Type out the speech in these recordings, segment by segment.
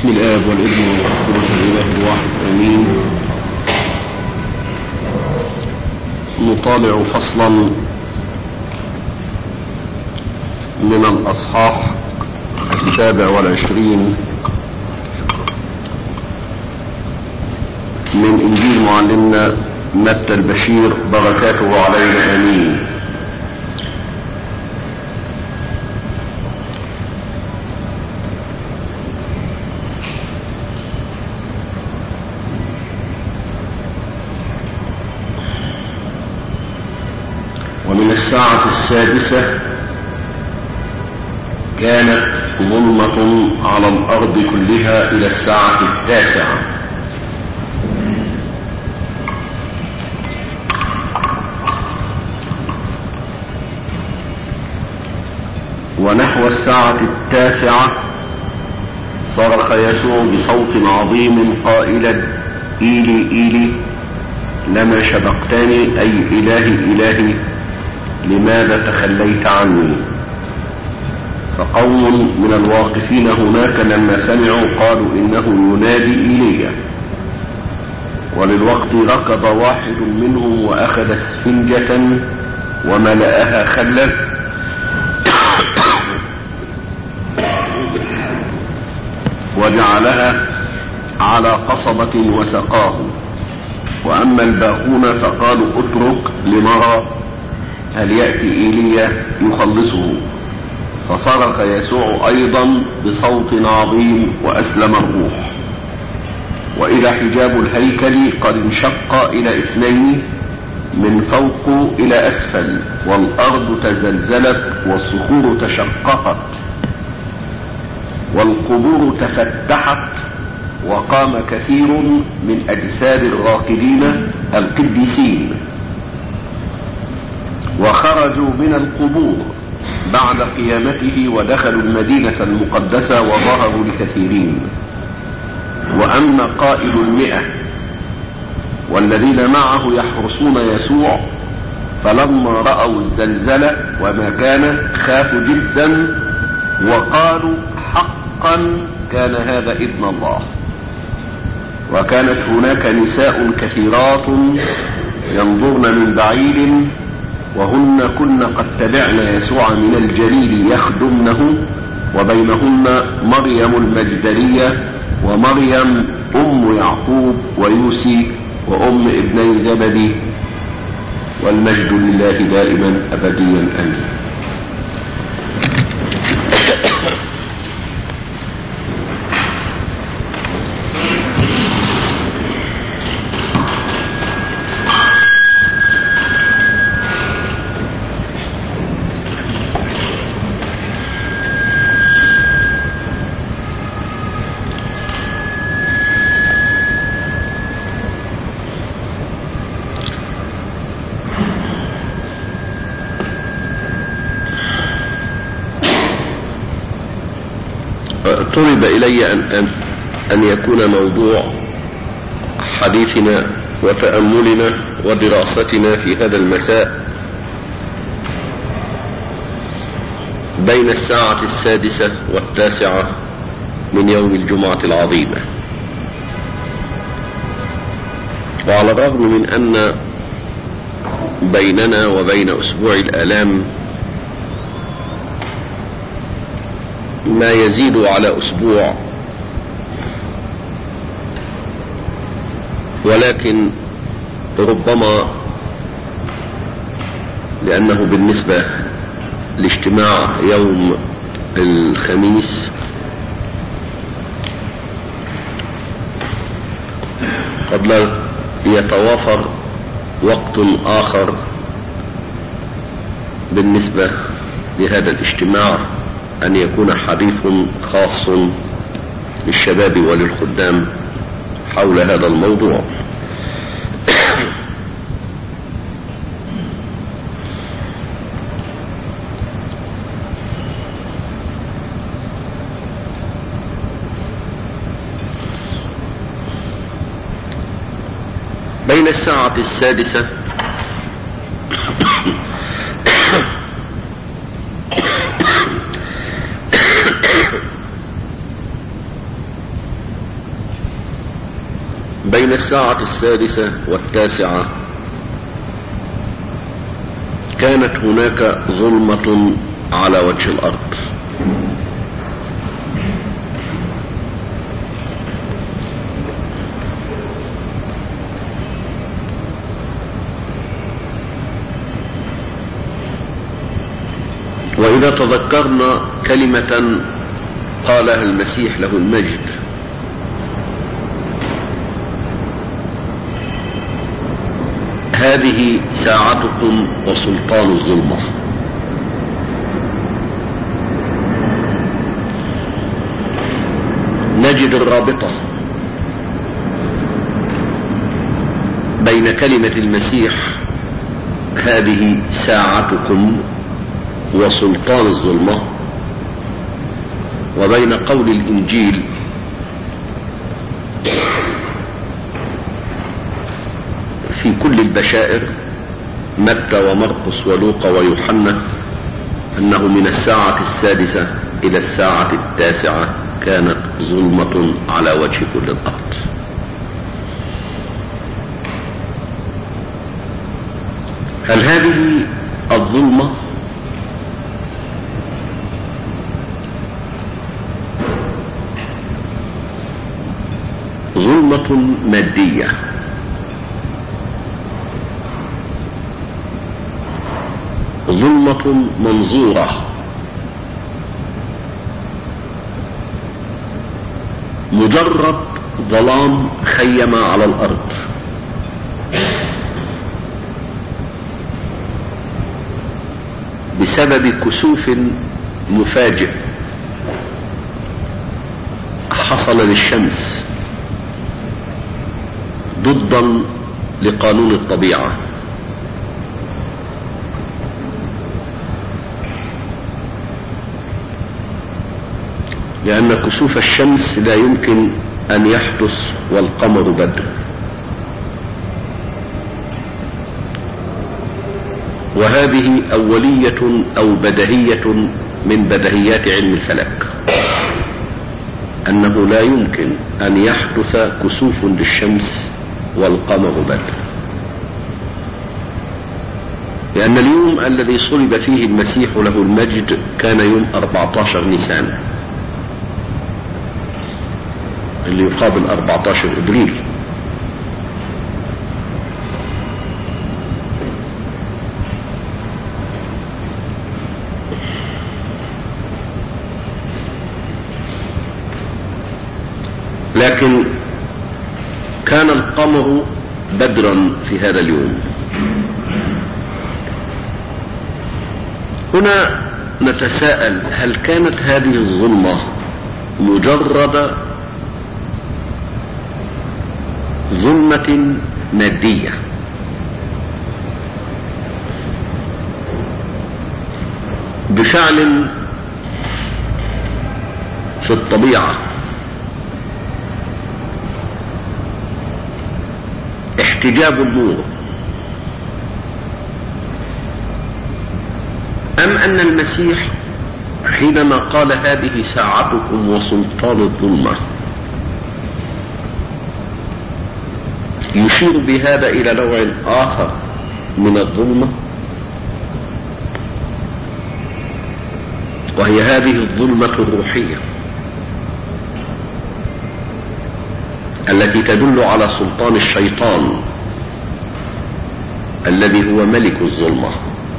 بسم الآب والابن والروح الإله الواحد آمين نطالع فصلا من الأصحاح السابع والعشرين من إنجيل معلمنا متى البشير بركاته علينا آمين ومن الساعة السادسة كانت ظلمة على الأرض كلها إلى الساعة التاسعة ونحو الساعة التاسعة صرخ يسوع بصوت عظيم قائلا إيلي إيلي لما شبقتني أي إلهي إلهي لماذا تخليت عني فقوم من الواقفين هناك لما سمعوا قالوا إنه ينادي إيليا وللوقت ركض واحد منهم وأخذ اسفنجة وملأها خلا وجعلها على قصبة وسقاه وأما الباقون فقالوا اترك لنرى هل يأتي إيليا يخلصه فصرخ يسوع أيضا بصوت عظيم وأسلم الروح وإذا حجاب الهيكل قد انشق إلى اثنين من فوق إلى أسفل والأرض تزلزلت والصخور تشققت والقبور تفتحت وقام كثير من أجساد الراكدين القديسين وخرجوا من القبور بعد قيامته ودخلوا المدينة المقدسة وظهروا لكثيرين وأما قائد المئة والذين معه يحرسون يسوع فلما رأوا الزلزلة وما كان خافوا جدا وقالوا حقا كان هذا ابن الله وكانت هناك نساء كثيرات ينظرن من بعيد وهن كن قد تبعن يسوع من الجليل يخدمنه وبينهن مريم المجدلية ومريم أم يعقوب ويوسي وأم ابني زبدي والمجد لله دائما أبديا آمين طلب إلي أن, أن, أن يكون موضوع حديثنا وتأملنا ودراستنا في هذا المساء بين الساعة السادسة والتاسعة من يوم الجمعة العظيمة وعلى الرغم من أن بيننا وبين أسبوع الآلام ما يزيد على أسبوع ولكن ربما لأنه بالنسبة لاجتماع يوم الخميس قد لا يتوافر وقت آخر بالنسبة لهذا الاجتماع أن يكون حديث خاص للشباب وللخدام حول هذا الموضوع بين الساعة السادسة بين الساعة السادسة والتاسعة كانت هناك ظلمة على وجه الأرض وإذا تذكرنا كلمة قالها المسيح له المجد هذه ساعتكم وسلطان الظلمة نجد الرابطة بين كلمة المسيح هذه ساعتكم وسلطان الظلمة وبين قول الإنجيل في كل البشائر متى ومرقس ولوقا ويوحنا أنه من الساعة السادسة إلى الساعة التاسعة كانت ظلمة على وجه كل الأرض هل هذه الظلمة ظلمة مادية ظلمة منظورة مجرد ظلام خيم على الأرض بسبب كسوف مفاجئ حصل للشمس ضدا لقانون الطبيعه لأن كسوف الشمس لا يمكن أن يحدث والقمر بدر وهذه أولية أو بدهية من بدهيات علم الفلك أنه لا يمكن أن يحدث كسوف للشمس والقمر بدر لأن اليوم الذي صلب فيه المسيح له المجد كان يوم 14 نيسان اللي يقابل 14 ابريل لكن كان القمر بدرا في هذا اليوم هنا نتساءل هل كانت هذه الظلمه مجرد ظلمة مادية بفعل في الطبيعة احتجاب النور أم أن المسيح حينما قال هذه ساعتكم وسلطان الظلمه يشير بهذا إلى نوع آخر من الظلمة وهي هذه الظلمة الروحية التي تدل على سلطان الشيطان الذي هو ملك الظلمة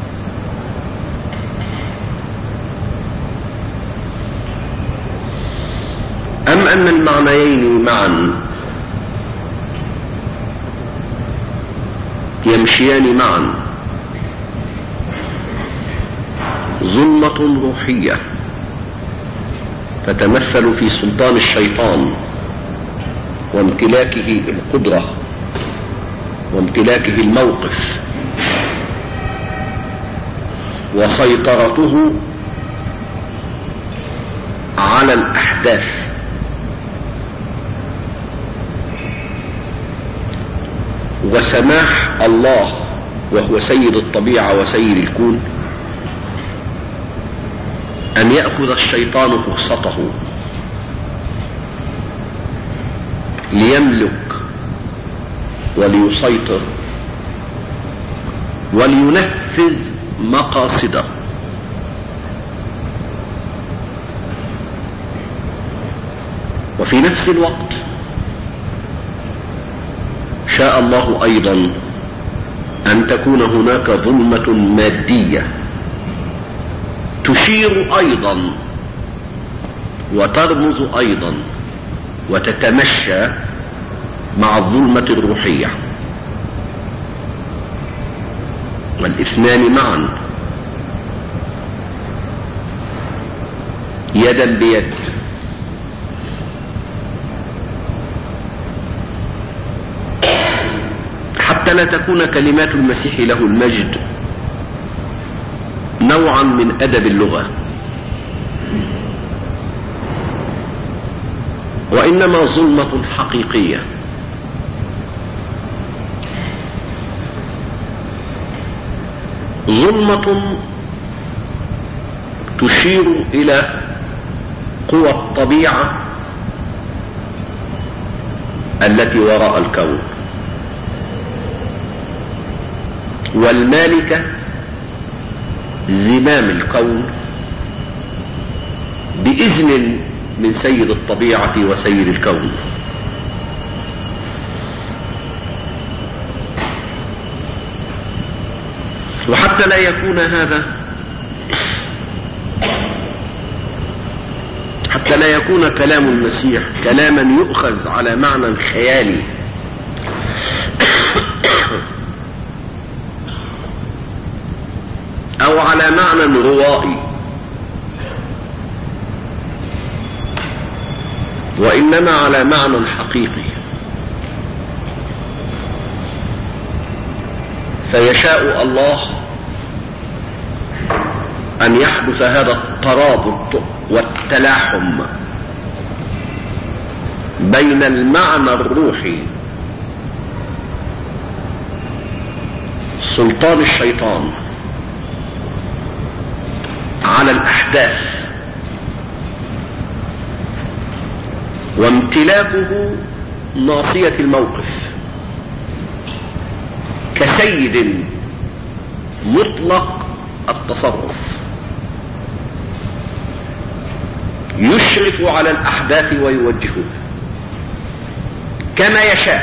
أم أن المعنيين معا يمشيان معا ظلمة روحية تتمثل في سلطان الشيطان وامتلاكه القدرة وامتلاكه الموقف وسيطرته على الأحداث وسماح الله وهو سيد الطبيعة وسيد الكون أن يأخذ الشيطان فرصته ليملك وليسيطر ولينفذ مقاصده وفي نفس الوقت شاء الله ايضا ان تكون هناك ظلمه ماديه تشير ايضا وترمز ايضا وتتمشى مع الظلمه الروحيه والاثنان معا يدا بيد حتى لا تكون كلمات المسيح له المجد نوعا من ادب اللغه وانما ظلمه حقيقيه ظلمه تشير الى قوى الطبيعه التي وراء الكون والمالكه زمام الكون باذن من سيد الطبيعه وسيد الكون وحتى لا يكون هذا حتى لا يكون كلام المسيح كلاما يؤخذ على معنى خيالي او على معنى روائي وانما على معنى حقيقي فيشاء الله ان يحدث هذا الترابط والتلاحم بين المعنى الروحي سلطان الشيطان على الاحداث وامتلاكه ناصيه الموقف كسيد مطلق التصرف يشرف على الاحداث ويوجهها كما يشاء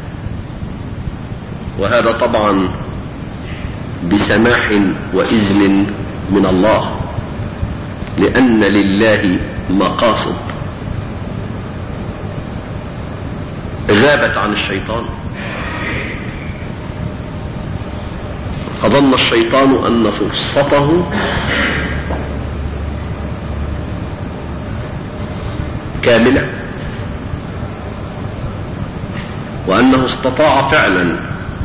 وهذا طبعا بسماح واذن من الله لان لله مقاصد غابت عن الشيطان فظن الشيطان ان فرصته كامله وانه استطاع فعلا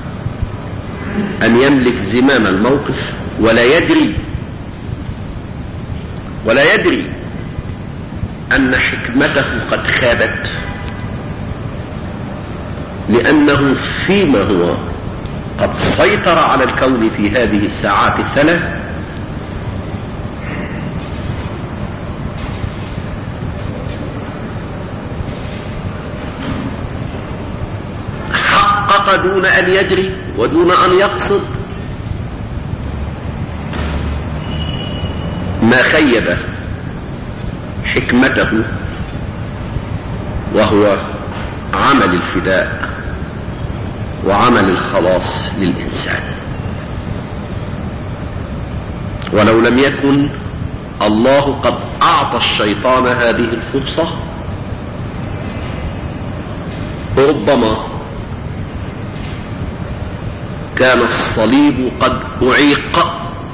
ان يملك زمام الموقف ولا يدري ولا يدري ان حكمته قد خابت لانه فيما هو قد سيطر على الكون في هذه الساعات الثلاث حقق دون ان يدري ودون ان يقصد ما خيب حكمته وهو عمل الفداء وعمل الخلاص للإنسان ولو لم يكن الله قد أعطى الشيطان هذه الفرصة ربما كان الصليب قد أعيق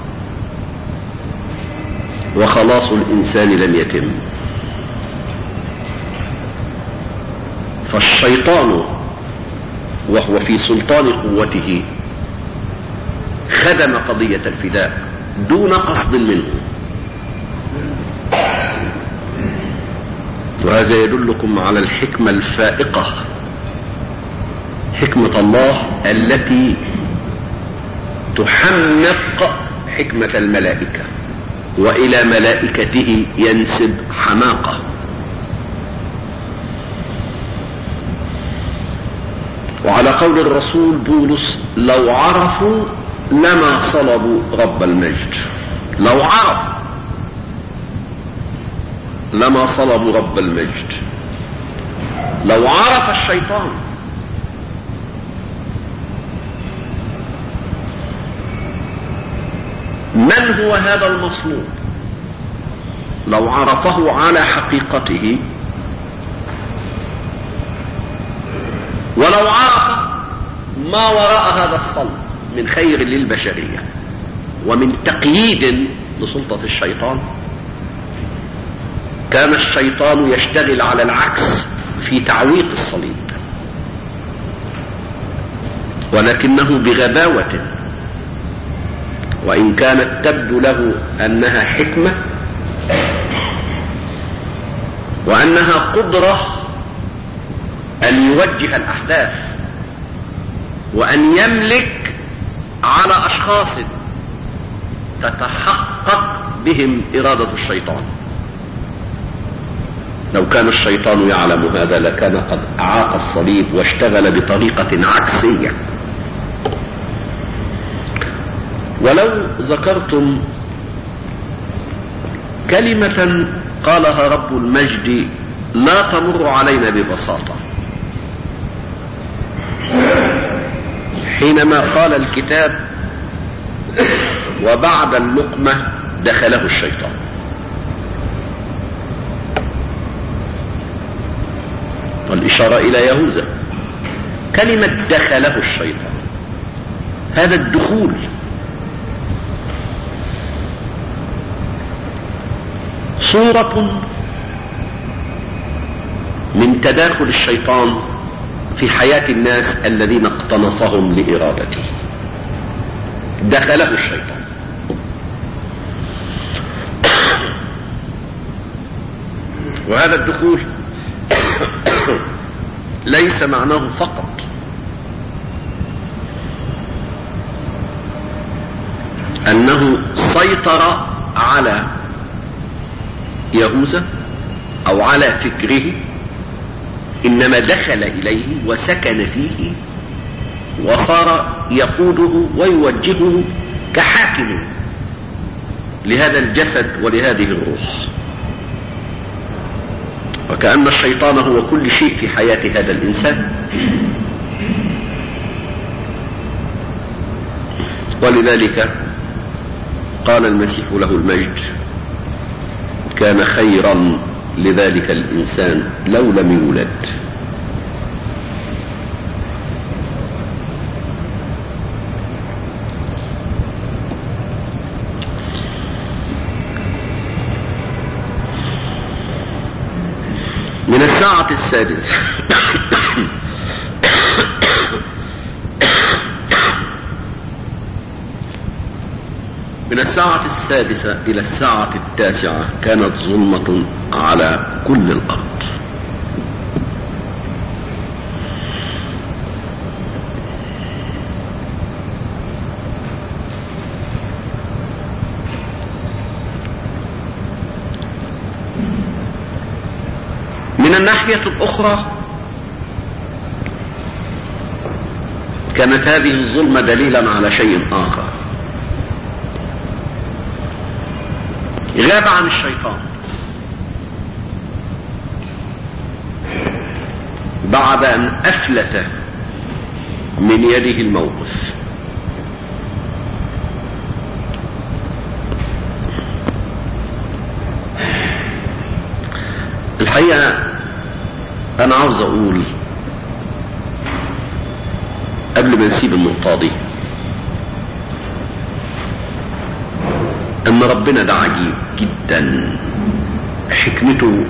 وخلاص الإنسان لم يتم فالشيطان وهو في سلطان قوته خدم قضية الفداء دون قصد منه وهذا يدلكم على الحكمة الفائقة حكمة الله التي تحمق حكمة الملائكة وإلى ملائكته ينسب حماقة وعلى قول الرسول بولس لو عرفوا لما صلبوا رب المجد لو عرفوا لما صلبوا رب المجد لو عرف الشيطان من هو هذا المصلوب لو عرفه على حقيقته ولو عرف ما وراء هذا الصلب من خير للبشرية ومن تقييد لسلطة الشيطان كان الشيطان يشتغل على العكس في تعويق الصليب ولكنه بغباوة وإن كانت تبدو له أنها حكمة وأنها قدرة أن يوجه الأحداث وأن يملك على أشخاص تتحقق بهم إرادة الشيطان لو كان الشيطان يعلم هذا لكان قد أعاق الصليب واشتغل بطريقة عكسية ولو ذكرتم كلمة قالها رب المجد لا تمر علينا ببساطة حينما قال الكتاب وبعد اللقمة دخله الشيطان والإشارة إلى يهوذا كلمة دخله الشيطان هذا الدخول صورة من تداخل الشيطان في حياة الناس الذين اقتنصهم لإرادته دخله الشيطان وهذا الدخول ليس معناه فقط أنه سيطر على يهوذا أو على فكره إنما دخل إليه وسكن فيه وصار يقوده ويوجهه كحاكم لهذا الجسد ولهذه الروح وكأن الشيطان هو كل شيء في حياة هذا الإنسان ولذلك قال المسيح له المجد كان خيرا لذلك الإنسان لو لم يولد من الساعة السادسة من الساعة السادسة إلى الساعة التاسعة كانت ظلمة على كل الأرض من الناحية الأخرى كانت هذه الظلمة دليلا على شيء آخر غاب عن الشيطان بعد أن أفلت من يده الموقف الحقيقة أنا عاوز أقول قبل ما نسيب النقطة دي ان ربنا ده عجيب جدا حكمته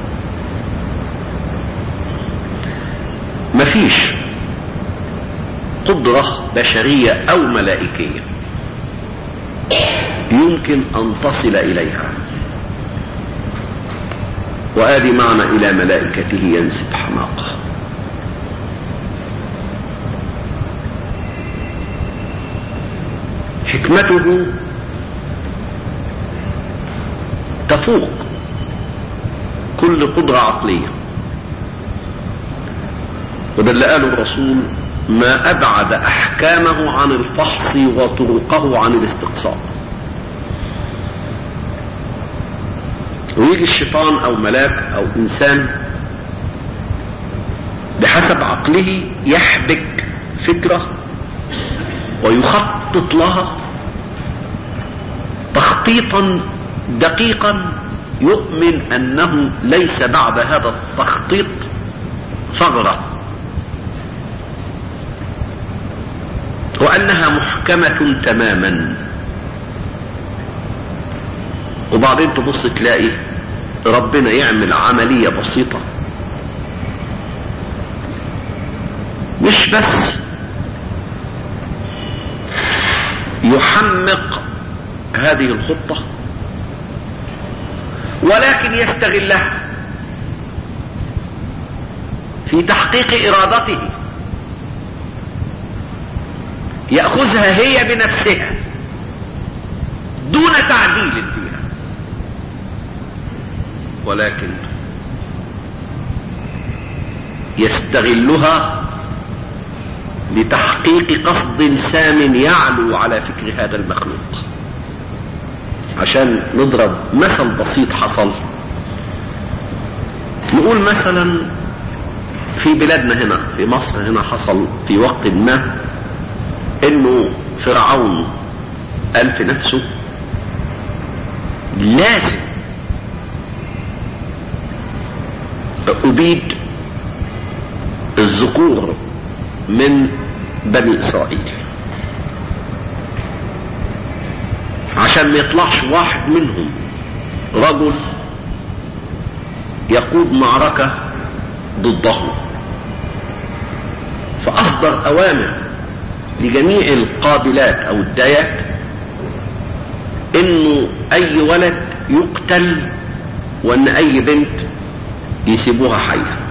مفيش قدرة بشرية او ملائكية يمكن ان تصل اليها وآدي معنى الى ملائكته ينسب حماقه حكمته تفوق كل قدرة عقلية وده اللي قاله الرسول ما أبعد أحكامه عن الفحص وطرقه عن الاستقصاء ويجي الشيطان أو ملاك أو إنسان بحسب عقله يحبك فكرة ويخطط لها تخطيطا دقيقا يؤمن أنه ليس بعد هذا التخطيط ثغرة وأنها محكمة تماما وبعدين تبص تلاقي ربنا يعمل عملية بسيطة مش بس يحمق هذه الخطة ولكن يستغلها في تحقيق إرادته يأخذها هي بنفسها دون تعديل فيها ولكن يستغلها لتحقيق قصد سام يعلو على فكر هذا المخلوق عشان نضرب مثل بسيط حصل نقول مثلا في بلادنا هنا في مصر هنا حصل في وقت ما انه فرعون قال في نفسه لازم أبيد الذكور من بني إسرائيل عشان ما يطلعش واحد منهم رجل يقود معركة ضده فأصدر أوامر لجميع القابلات أو الدايات إنه أي ولد يقتل وأن أي بنت يسيبوها حية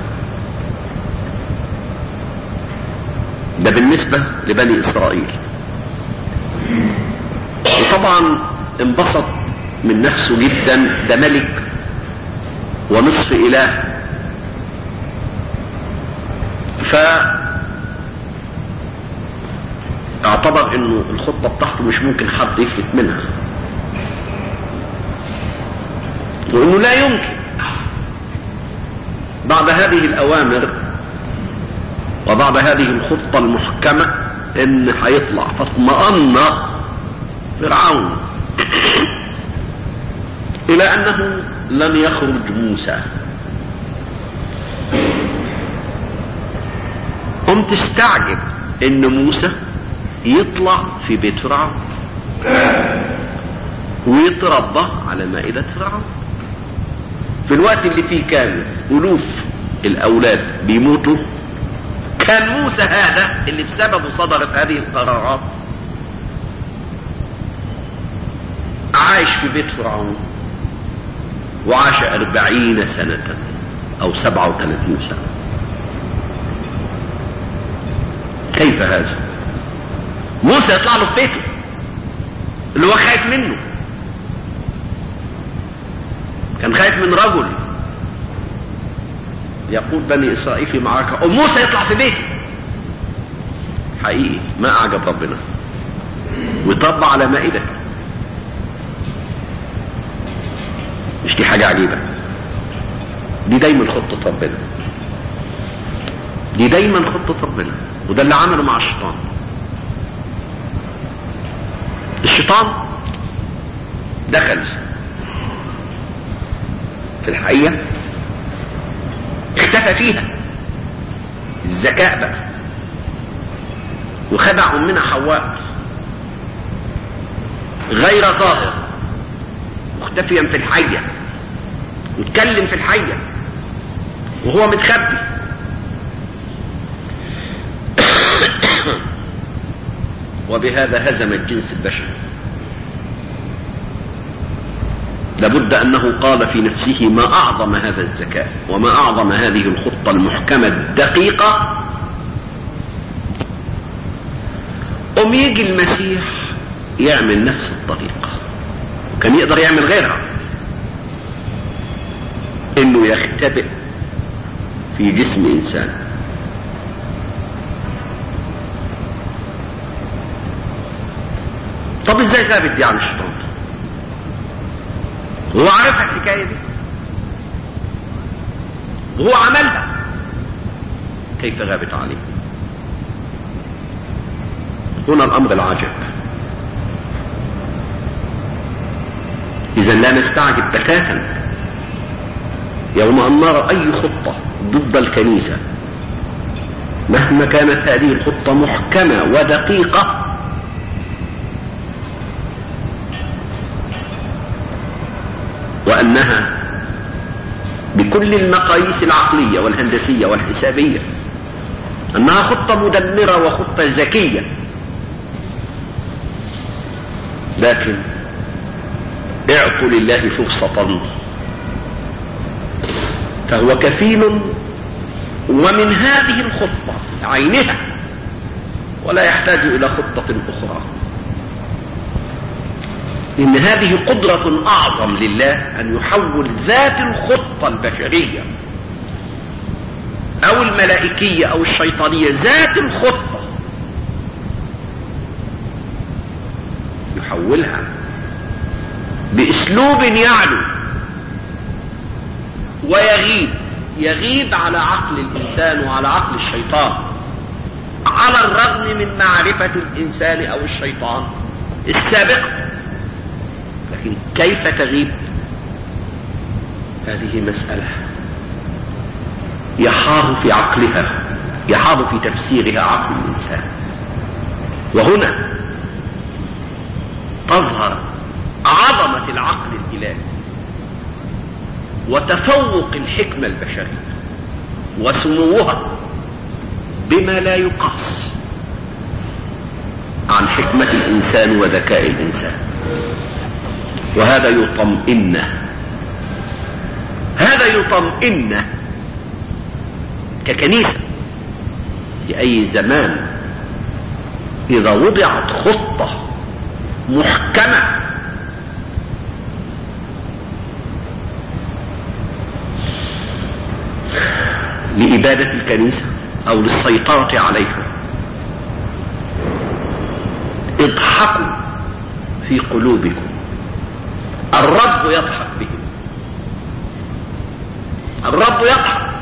ده بالنسبة لبني إسرائيل وطبعا انبسط من نفسه جدا ده ملك ونصف إله ف اعتبر انه الخطة بتاعته مش ممكن حد يفلت منها وانه لا يمكن بعد هذه الاوامر وبعد هذه الخطة المحكمة ان هيطلع فاطمأن فرعون الى انه لن يخرج موسى قمت تستعجب ان موسى يطلع في بيت فرعون ويتربى على مائدة فرعون في الوقت اللي فيه كان ألوف الأولاد بيموتوا كان موسى هذا اللي بسببه صدرت هذه القرارات عايش في بيت فرعون وعاش أربعين سنة أو سبعة وثلاثين سنة كيف هذا موسى يطلع له في بيته اللي هو خايف منه كان خايف من رجل يقود بني اسرائيل في معركه وموسى يطلع في بيته حقيقي ما اعجب ربنا ويطبع على مائدته مش دي حاجه عجيبه دي دايما خطه ربنا دي دايما خطه ربنا وده اللي عمله مع الشيطان الشيطان دخل في الحقيقة اختفى فيها الذكاء بقى وخدع أمنا حواء غير ظاهر مختفيا في الحية واتكلم في الحية وهو متخبي وبهذا هزم الجنس البشري لابد أنه قال في نفسه ما أعظم هذا الذكاء وما أعظم هذه الخطة المحكمة الدقيقة أم يجي المسيح يعمل نفس الطريقة كان يقدر يعمل غيرها انه يختبئ في جسم انسان طب ازاي غابت دي عن الشيطان هو عارف الحكايه دي وهو عملها كيف غابت عليه هنا الامر العجب اذا لا نستعجب بتاتا يوم ان نرى اي خطه ضد الكنيسه مهما كانت هذه الخطه محكمه ودقيقه وانها بكل المقاييس العقليه والهندسيه والحسابيه انها خطه مدمره وخطه ذكيه لكن اعطوا لله فرصه فهو كفيل ومن هذه الخطه عينها ولا يحتاج الى خطه اخرى إن هذه قدرة أعظم لله أن يحول ذات الخطة البشرية أو الملائكية أو الشيطانية ذات الخطة يحولها بأسلوب يعلو ويغيب يغيب على عقل الإنسان وعلى عقل الشيطان على الرغم من معرفة الإنسان أو الشيطان السابقة لكن كيف تغيب هذه مسألة يحار في عقلها يحار في تفسيرها عقل الإنسان وهنا تظهر عظمة العقل الإلهي وتفوق الحكمة البشرية وسموها بما لا يقاس عن حكمة الإنسان وذكاء الإنسان وهذا يطمئن هذا يطمئن ككنيسة في أي زمان إذا وضعت خطة محكمة لإبادة الكنيسة أو للسيطرة عليها اضحكوا في قلوبكم الرب يضحك بهم الرب يضحك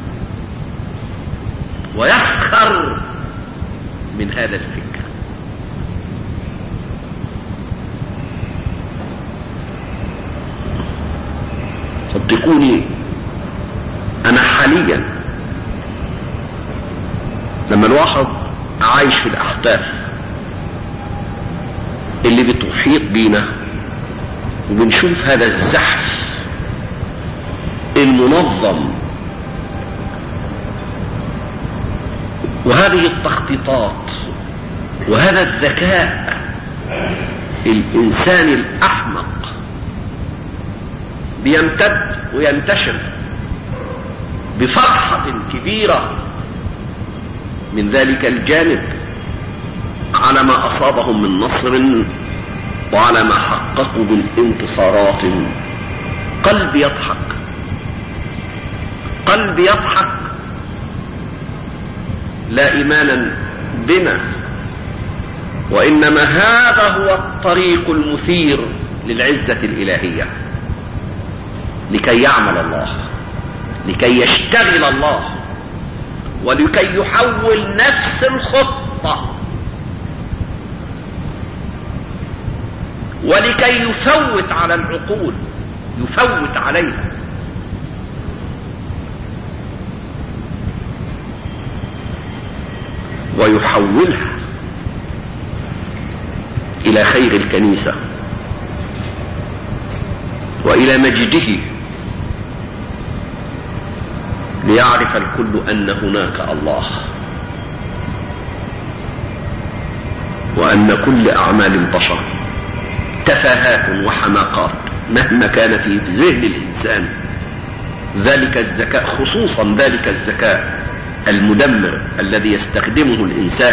ويسخر من هذا الفكر صدقوني انا حاليا لما الواحد عايش في الاحداث اللي بتحيط بينا وبنشوف هذا الزحف المنظم وهذه التخطيطات وهذا الذكاء الإنسان الأحمق بيمتد وينتشر بفرحة كبيرة من ذلك الجانب على ما أصابهم من نصر وعلى ما حققوا من انتصارات قلب يضحك قلب يضحك لا إيمانا بنا وإنما هذا هو الطريق المثير للعزة الإلهية لكي يعمل الله لكي يشتغل الله ولكي يحول نفس الخطة ولكي يفوت على العقول يفوت عليها ويحولها إلى خير الكنيسة وإلى مجده ليعرف الكل أن هناك الله وأن كل أعمال البشر تفاهات وحماقات مهما كان في ذهن الإنسان ذلك الذكاء خصوصا ذلك الذكاء المدمر الذي يستخدمه الإنسان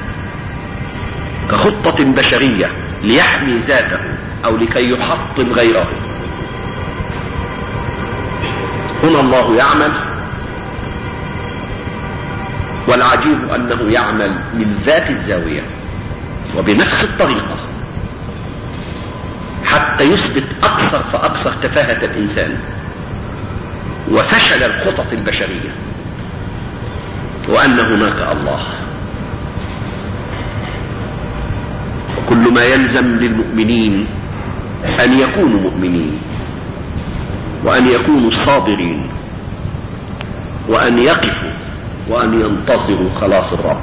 كخطة بشرية ليحمي ذاته أو لكي يحطم غيره هنا الله يعمل والعجيب أنه يعمل من ذات الزاوية وبنفس الطريقة حتى يثبت أكثر فأكثر تفاهة الإنسان وفشل الخطط البشرية وأن هناك الله وكل ما يلزم للمؤمنين أن يكونوا مؤمنين وأن يكونوا صابرين وأن يقفوا وأن ينتظروا خلاص الرب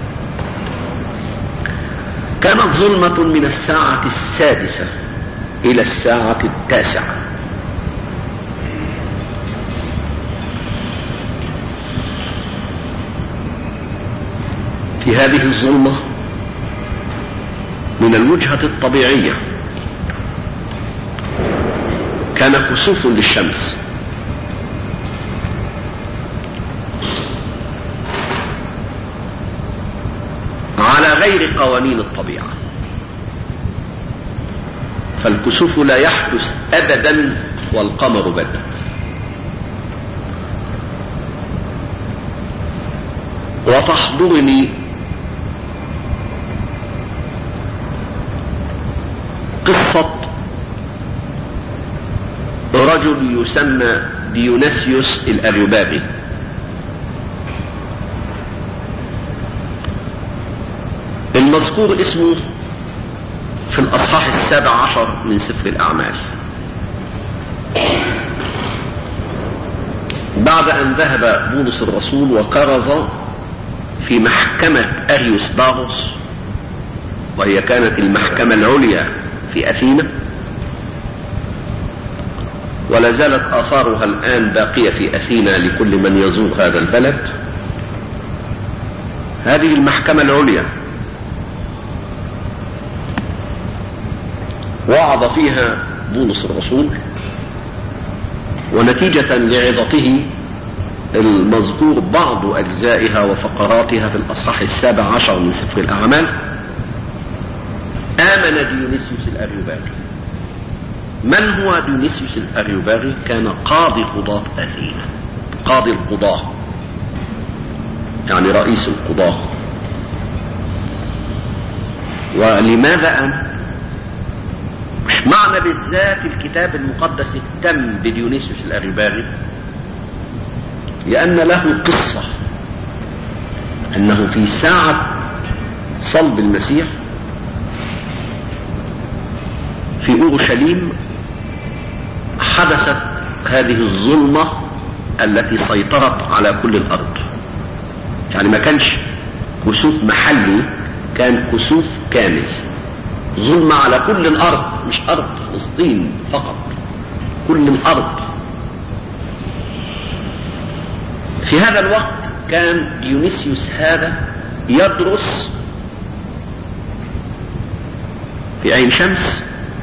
كانت ظلمة من الساعة السادسة إلى الساعة التاسعة في هذه الظلمة من الوجهة الطبيعية كان كسوف للشمس على غير قوانين الطبيعة فالكسوف لا يحدث أبدا والقمر بدأ وتحضرني قصة رجل يسمى ديونيسيوس الأريوباغي المذكور اسمه في الأصحاح السابع عشر من سفر الأعمال بعد أن ذهب بولس الرسول وكرز في محكمة أريوس باغوس وهي كانت المحكمة العليا في أثينا ولا زالت آثارها الآن باقية في أثينا لكل من يزور هذا البلد هذه المحكمة العليا وعظ فيها بولس الرسول ونتيجة لعظته المذكور بعض أجزائها وفقراتها في الأصحاح السابع عشر من سفر الأعمال آمن ديونيسيوس الأريوباغي من هو ديونيسيوس الأريوباغي كان قاضي قضاة أثينا قاضي القضاة يعني رئيس القضاة ولماذا أمن مش معنى بالذات الكتاب المقدس اهتم بديونيسيوس الأريوباغي لأن له قصة أنه في ساعة صلب المسيح في أورشليم حدثت هذه الظلمة التي سيطرت على كل الأرض يعني ما كانش كسوف محلي كان كسوف كامل ظلمة على كل الأرض مش أرض فلسطين فقط كل الأرض في هذا الوقت كان ديونيسيوس هذا يدرس في عين شمس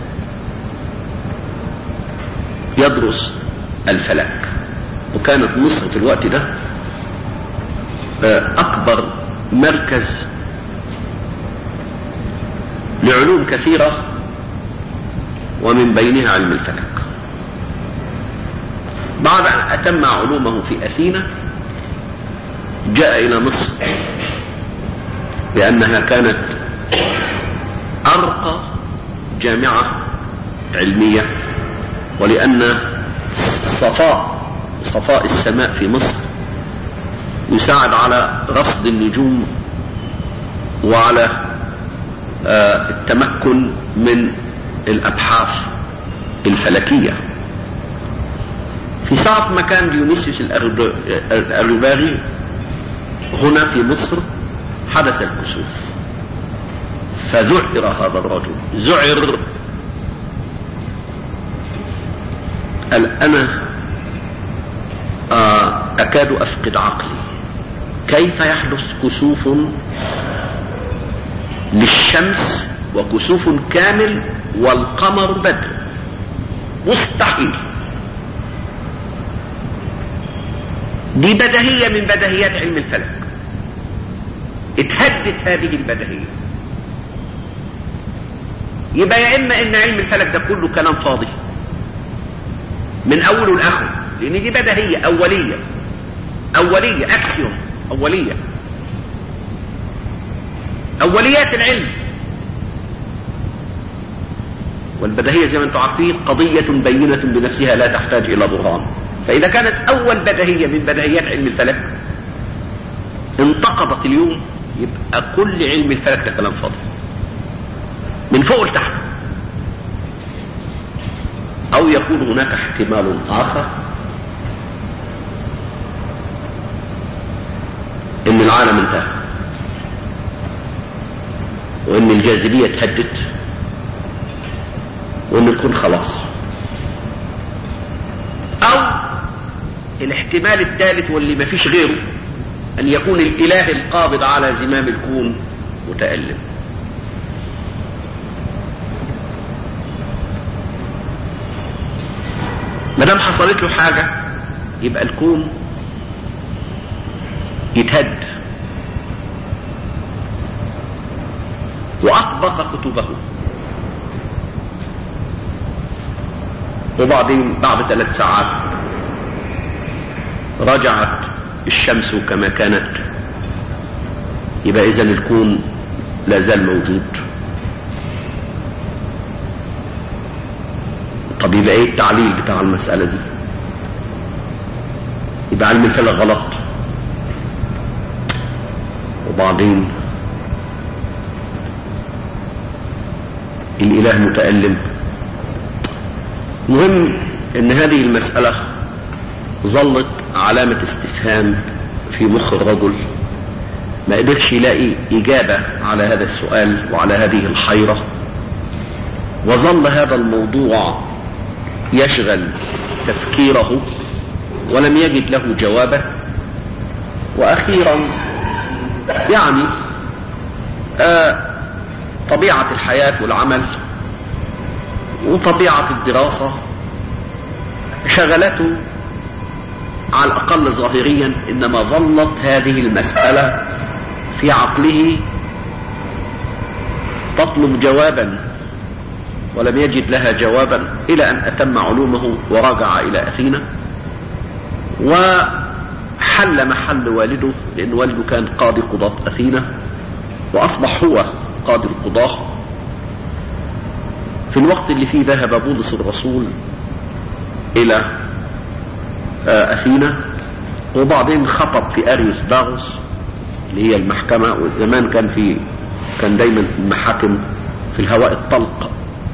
يدرس الفلك وكانت مصر في الوقت ده أكبر مركز لعلوم كثيرة ومن بينها علم الفلك بعد أن أتم علومه في أثينا جاء إلى مصر لأنها كانت أرقى جامعة علمية ولأن صفاء صفاء السماء في مصر يساعد على رصد النجوم وعلى التمكن من الأبحاث الفلكية في ساعة ما كان ديونيسيوس الأريوباغي هنا في مصر حدث الكسوف فذعر هذا الرجل ذعر قال أنا أكاد أفقد عقلي كيف يحدث كسوف للشمس وكسوف كامل والقمر بدر مستحيل دي بدهية من بدهيات علم الفلك اتهدت هذه البدهية يبقى يا إما إن علم الفلك ده كله كلام فاضي من أوله لآخره لأن دي بدهية أولية أولية أكسيوم أولية أوليات العلم والبدهية زي ما انتم عارفين قضية بينة بنفسها لا تحتاج إلى برهان فإذا كانت أول بدهية من بدهيات علم الفلك انتقضت اليوم يبقى كل علم الفلك ده كلام فاضي من فوق لتحت أو يكون هناك احتمال آخر إن العالم انتهى وإن الجاذبية اتهدت وإن الكون خلاص أو الاحتمال الثالث واللي ما فيش غيره أن يكون الإله القابض على زمام الكون متألم ما دام حصلت له حاجة يبقى الكون يتهد وأطبق كتبه وبعدين بعد ثلاث ساعات رجعت الشمس كما كانت يبقى إذا الكون لا زال موجود طب يبقى ايه التعليل بتاع المسألة دي يبقى علم الفلك غلط وبعدين الإله متألم مهم ان هذه المسألة ظلت علامة استفهام في مخ الرجل ما قدرش يلاقي إجابة على هذا السؤال وعلى هذه الحيرة وظل هذا الموضوع يشغل تفكيره ولم يجد له جوابه وأخيرا يعني آه طبيعة الحياة والعمل وطبيعة الدراسة شغلته على الأقل ظاهريا إنما ظلت هذه المسألة في عقله تطلب جوابا ولم يجد لها جوابا إلى أن أتم علومه ورجع إلى أثينا وحل محل والده لأن والده كان قاضي قضاة أثينا وأصبح هو قاضي القضاة في الوقت اللي فيه ذهب بولس الرسول إلى أثينا وبعدين خطب في أريوس باغوس اللي هي المحكمة وزمان كان في كان دايما المحاكم في الهواء الطلق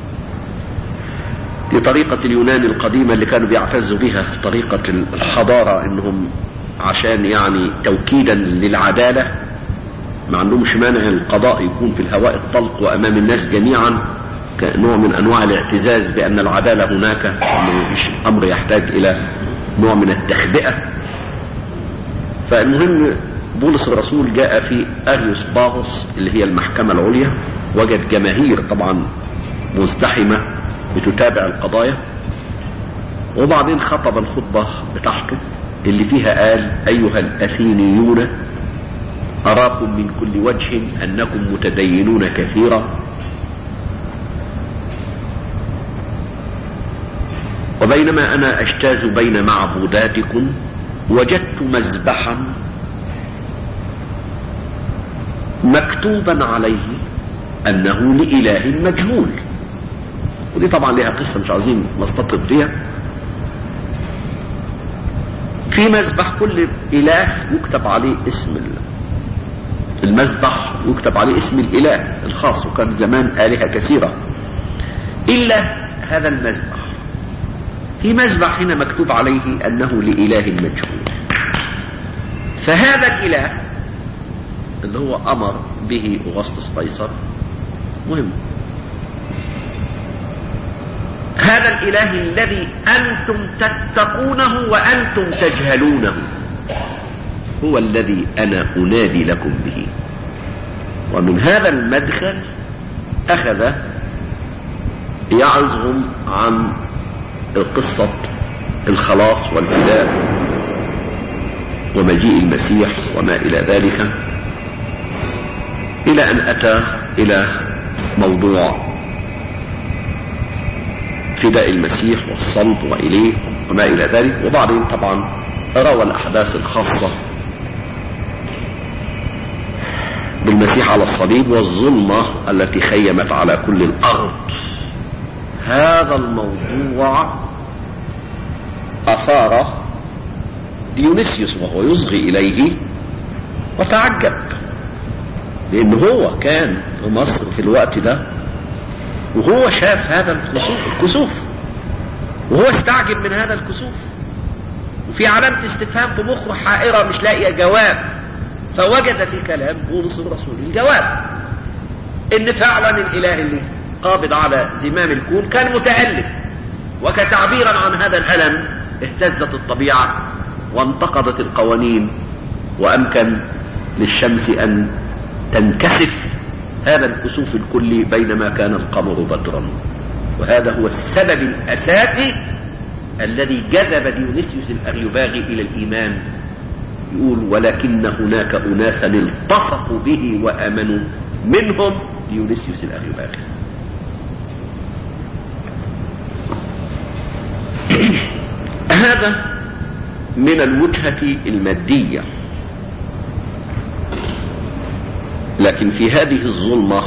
لطريقة اليونان القديمة اللي كانوا بيعتزوا بها طريقة الحضارة انهم عشان يعني توكيدا للعدالة ما عندهمش مانع القضاء يكون في الهواء الطلق وامام الناس جميعا كنوع من انواع الاعتزاز بان العدالة هناك مش امر يحتاج الى نوع من التخبئة فالمهم بولس الرسول جاء في اريوس باغوس اللي هي المحكمة العليا وجد جماهير طبعا مزدحمة بتتابع القضايا وبعدين خطب الخطبة بتاعته اللي فيها قال أيها الأثينيون أراكم من كل وجه أنكم متدينون كثيرا وبينما أنا أجتاز بين معبوداتكم وجدت مذبحا مكتوبا عليه أنه لإله مجهول ودي طبعا لها قصة مش عاوزين نستطرد فيها في مذبح كل إله يكتب عليه اسم الله المذبح يكتب عليه اسم الإله الخاص وكان زمان آلهة كثيرة إلا هذا المذبح في مذبح هنا مكتوب عليه أنه لإله مجهول فهذا الإله اللي هو أمر به أغسطس قيصر مهم هذا الإله الذي أنتم تتقونه وأنتم تجهلونه هو الذي أنا أنادي لكم به ومن هذا المدخل أخذ يعظهم عن قصة الخلاص والفداء ومجيء المسيح وما إلى ذلك إلى أن أتى إلى موضوع فداء المسيح والصلب وإليه وما إلى ذلك وبعدين طبعا روى الأحداث الخاصة بالمسيح على الصليب والظلمة التي خيمت على كل الأرض هذا الموضوع أثار ديونيسيوس وهو يصغي إليه وتعجب لأن هو كان في مصر في الوقت ده وهو شاف هذا الكسوف الكسوف وهو استعجب من هذا الكسوف وفي علامة استفهام في مخه حائرة مش لاقية جواب فوجد في كلام بولس الرسول الجواب ان فعلا الاله اللي قابض على زمام الكون كان متألم وكتعبيرا عن هذا الألم اهتزت الطبيعة وانتقضت القوانين وأمكن للشمس أن تنكسف هذا الكسوف الكلي بينما كان القمر بدرا وهذا هو السبب الأساسي الذي جذب ديونيسيوس الأريوباغي إلى الإيمان يقول ولكن هناك أناسا التصقوا به وآمنوا منهم ديونيسيوس الأريوباغي هذا من الوجهة المادية لكن في هذه الظلمة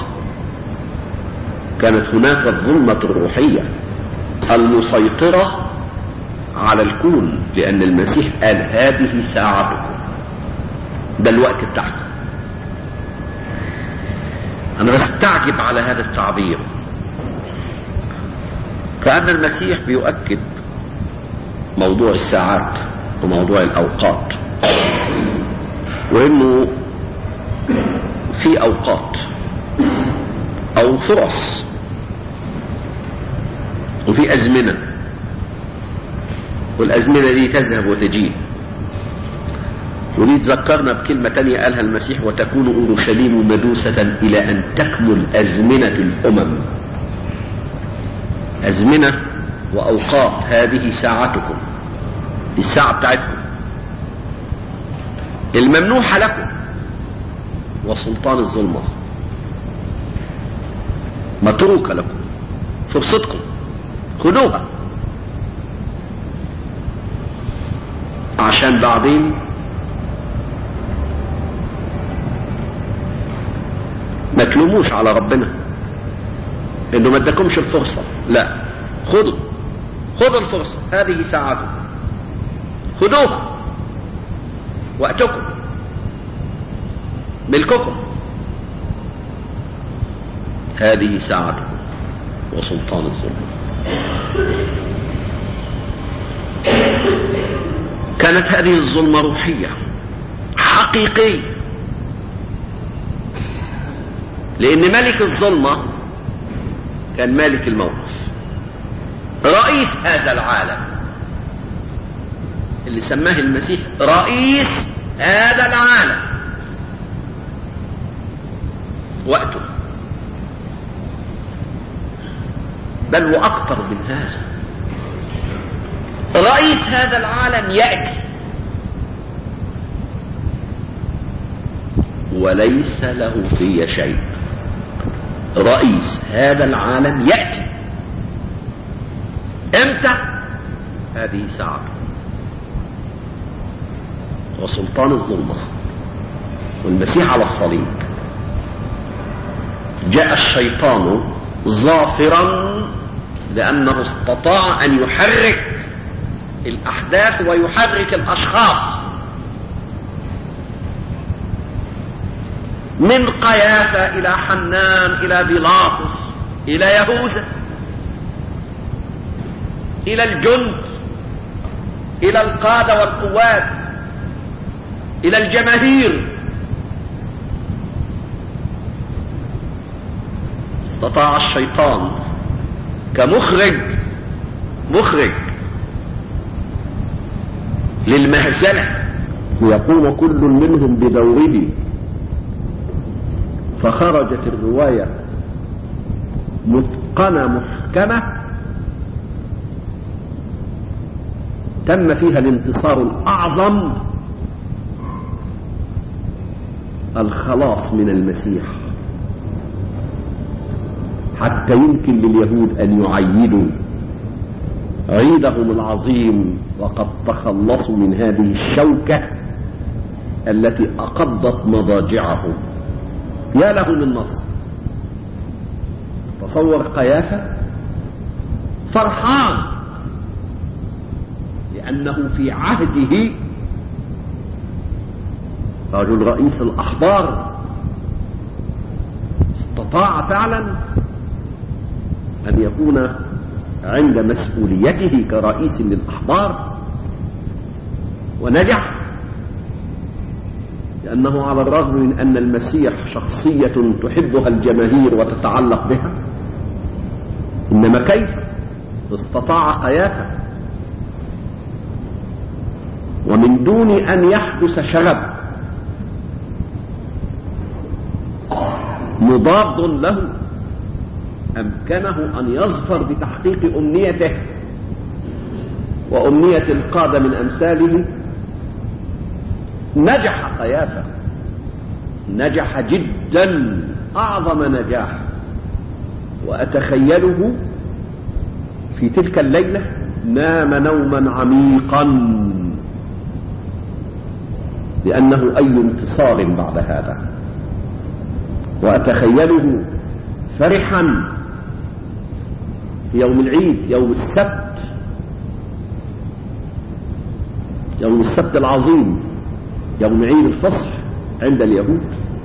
كانت هناك الظلمة الروحية المسيطرة على الكون لأن المسيح قال هذه ساعتكم ده الوقت بتاعكم أنا بستعجب على هذا التعبير كأن المسيح بيؤكد موضوع الساعات وموضوع الأوقات وإنه في أوقات أو فرص وفي أزمنة والأزمنة دي تذهب وتجيب ودي تذكرنا بكلمة تانية قالها المسيح وتكون أورشليم مدوسة إلى أن تكمل أزمنة الأمم أزمنة وأوقات هذه ساعتكم الساعة بتاعتكم الممنوحة لكم وسلطان الظلمة متروكة لكم فرصتكم خدوها عشان بعدين ما تلوموش على ربنا انه ما اداكمش الفرصة لا خدوا خدوا الفرصة هذه ساعتكم خدوها وقتكم ملككم هذه ساعتكم وسلطان الظلم كانت هذه الظلمة روحية حقيقية لأن ملك الظلمة كان مالك الموقف رئيس هذا العالم اللي سماه المسيح رئيس هذا العالم وقته بل وأكثر من هذا رئيس هذا العالم يأتي وليس له في شيء رئيس هذا العالم يأتي امتى هذه ساعته وسلطان الظلمة والمسيح على الصليب جاء الشيطان ظافرا لأنه استطاع أن يحرك الأحداث ويحرك الأشخاص من قيافة إلى حنان إلى بيلاطس إلى يهوذا إلى الجند إلى القادة والقوات إلى الجماهير استطاع الشيطان كمخرج مخرج للمهزلة ليقوم كل منهم بدوره فخرجت الرواية متقنة محكمة تم فيها الانتصار الأعظم الخلاص من المسيح حتى يمكن لليهود أن يعيدوا عيدهم العظيم وقد تخلصوا من هذه الشوكة التي أقضت مضاجعهم يا له من نصر تصور قيافة فرحان لأنه في عهده رجل رئيس الأحبار استطاع فعلا أن يكون عند مسؤوليته كرئيس للأحبار ونجح لأنه على الرغم من أن المسيح شخصية تحبها الجماهير وتتعلق بها إنما كيف استطاع قيافة ومن دون أن يحدث شغب مضاد له أمكنه أن يظفر بتحقيق أمنيته وأمنية القادة من أمثاله نجح قيافة نجح جدا أعظم نجاح وأتخيله في تلك الليلة نام نوما عميقا لأنه أي انتصار بعد هذا وأتخيله فرحا في يوم العيد يوم السبت يوم السبت العظيم يوم عيد الفصح عند اليهود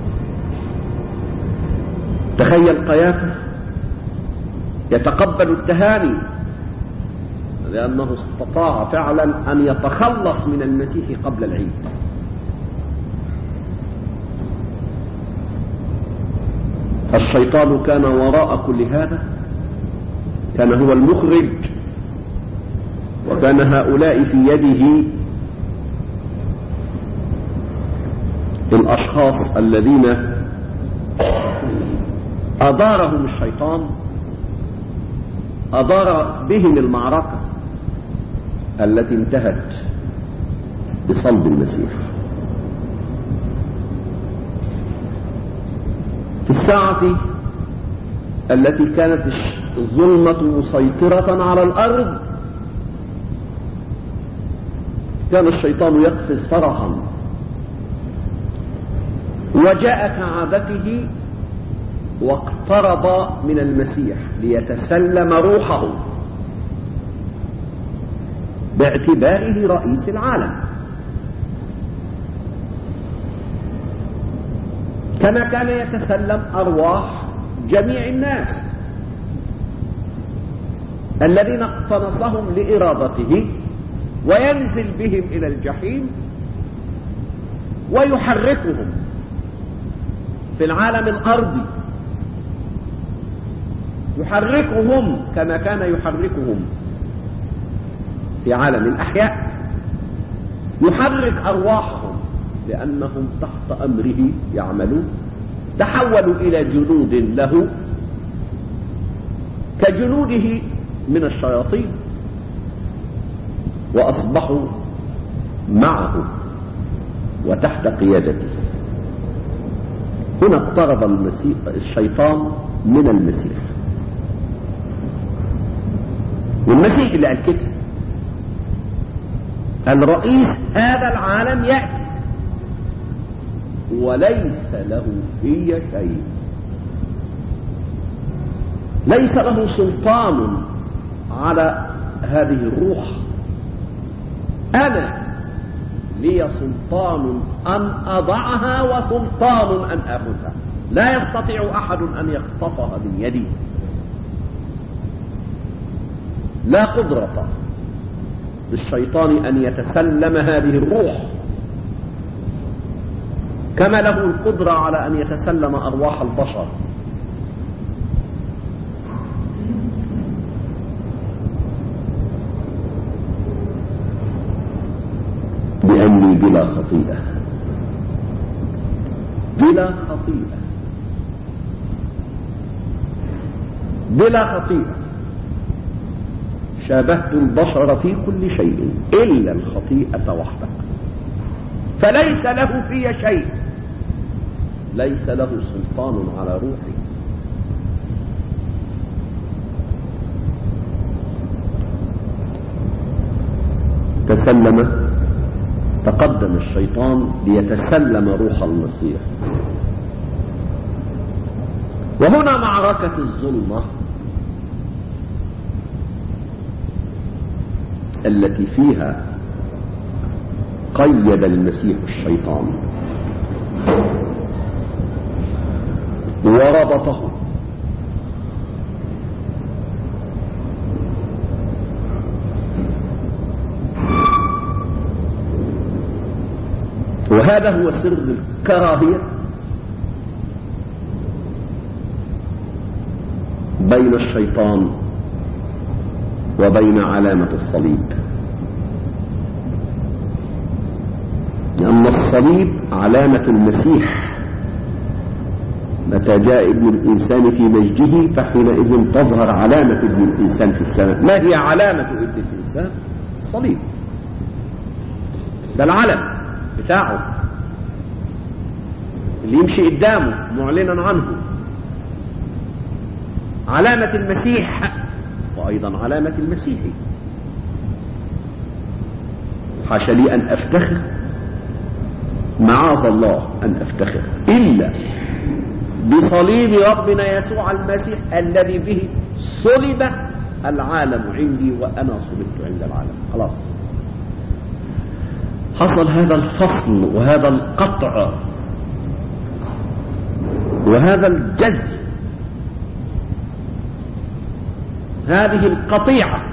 تخيل قيافة يتقبل التهاني لأنه استطاع فعلا أن يتخلص من المسيح قبل العيد الشيطان كان وراء كل هذا كان هو المخرج وكان هؤلاء في يده الأشخاص الذين أدارهم الشيطان أدار بهم المعركة التي انتهت بصلب المسيح في الساعة التي كانت الظلمة مسيطرة على الأرض كان الشيطان يقفز فرحا وجاء كعادته واقترب من المسيح ليتسلم روحه باعتباره رئيس العالم كما كان يتسلم أرواح جميع الناس الذين اقتنصهم لإرادته وينزل بهم إلى الجحيم ويحركهم في العالم الأرضي يحركهم كما كان يحركهم في عالم الأحياء يحرك أرواحهم لأنهم تحت أمره يعملون تحولوا إلى جنود له كجنوده من الشياطين وأصبحوا معه وتحت قيادته هنا اقترب المسيح الشيطان من المسيح والمسيح اللي قال كده الرئيس هذا العالم يأتي وليس له في شيء ليس له سلطان على هذه الروح أنا لي سلطان أن أضعها وسلطان أن أخذها لا يستطيع أحد أن يخطفها من يدي لا قدرة للشيطان أن يتسلم هذه الروح كما له القدرة على أن يتسلم أرواح البشر بأني بلا خطيئة بلا خطيئة بلا خطيئة شابهت البشر في كل شيء إلا الخطيئة وحدها فليس له في شيء ليس له سلطان على روحي تسلم تقدم الشيطان ليتسلم روح المسيح وهنا معركة الظلمة التي فيها قيد المسيح الشيطان وربطه وهذا هو سر الكراهية بين الشيطان وبين علامة الصليب لأن الصليب علامة المسيح متى جاء ابن الإنسان في مجده فحينئذ تظهر علامة ابن الإنسان في السماء ما هي علامة ابن الإنسان الصليب ده العلم بتاعه اللي يمشي قدامه معلنا عنه علامة المسيح وأيضا علامة المسيح حاشا لي أن أفتخر معاذ الله أن أفتخر إلا بصليب ربنا يسوع المسيح الذي به صلب العالم عندي وأنا صلبت عند العالم خلاص حصل هذا الفصل وهذا القطع وهذا الجزم هذه القطيعة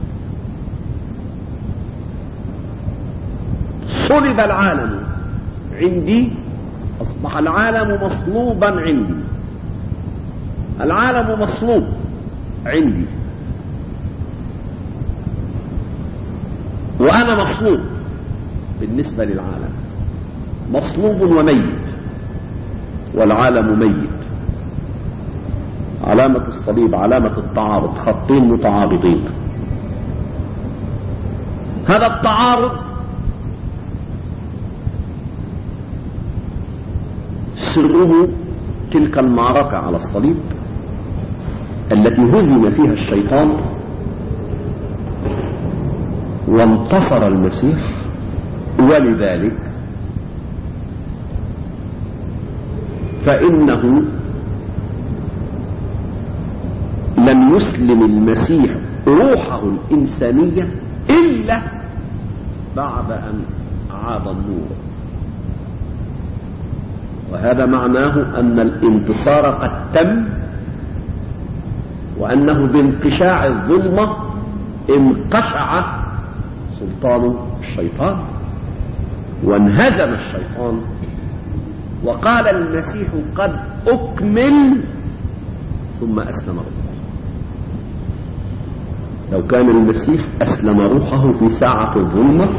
صلب العالم عندي أصبح العالم مصلوبا عندي العالم مصلوب عندي وأنا مصلوب بالنسبة للعالم مصلوب وميت والعالم ميت علامة الصليب علامة التعارض خطين متعارضين هذا التعارض سره تلك المعركة على الصليب التي هزم فيها الشيطان وانتصر المسيح ولذلك فإنه لم يسلم المسيح روحه الإنسانية إلا بعد أن عاد النور وهذا معناه أن الانتصار قد تم وأنه بانقشاع الظلمة انقشع سلطان الشيطان وانهزم الشيطان وقال المسيح قد أكمل ثم أسلم روحه لو كان المسيح أسلم روحه في ساعة الظلمة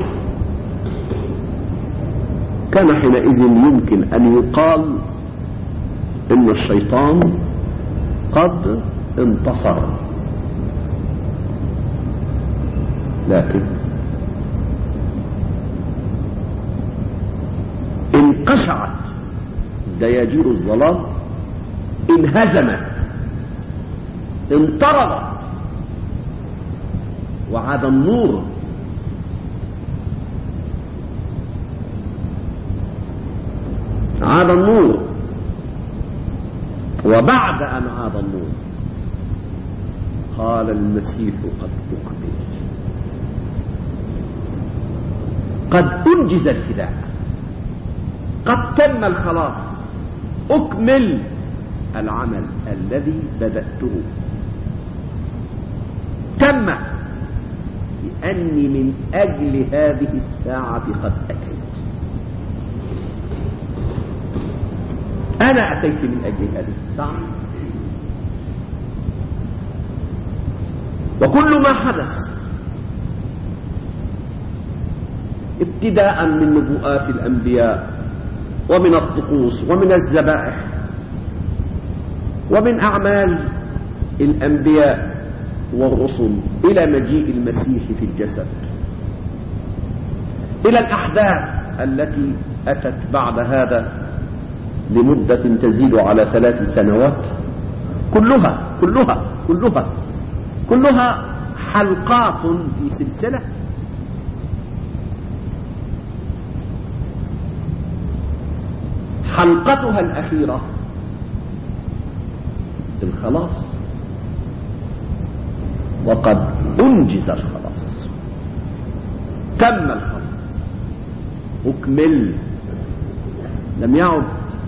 كان حينئذ يمكن أن يقال إن الشيطان قد انتصر لكن انقشعت دياجير الظلام انهزمت انطردت وعاد النور عاد النور وبعد أن عاد النور قال المسيح قد أكمل قد أنجز الفداء قد تم الخلاص أكمل العمل الذي بدأته تم لأني من أجل هذه الساعة قد أتيت أنا أتيت من أجل هذه الساعة وكل ما حدث ابتداء من نبوءات الأنبياء ومن الطقوس ومن الذبائح ومن أعمال الأنبياء والرسل إلى مجيء المسيح في الجسد إلى الأحداث التي أتت بعد هذا لمدة تزيد على ثلاث سنوات كلها كلها كلها كلها حلقات في سلسلة حلقتها الأخيرة الخلاص وقد أنجز الخلاص تم الخلاص أكمل لم يعد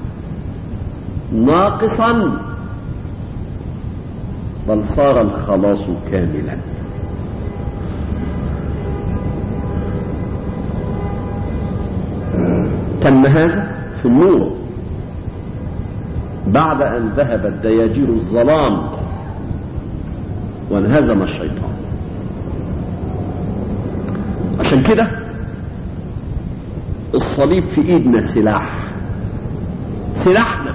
ناقصا بل صار الخلاص كاملا تم هذا في النور بعد أن ذهبت دياجير الظلام وانهزم الشيطان عشان كده الصليب في ايدنا سلاح سلاحنا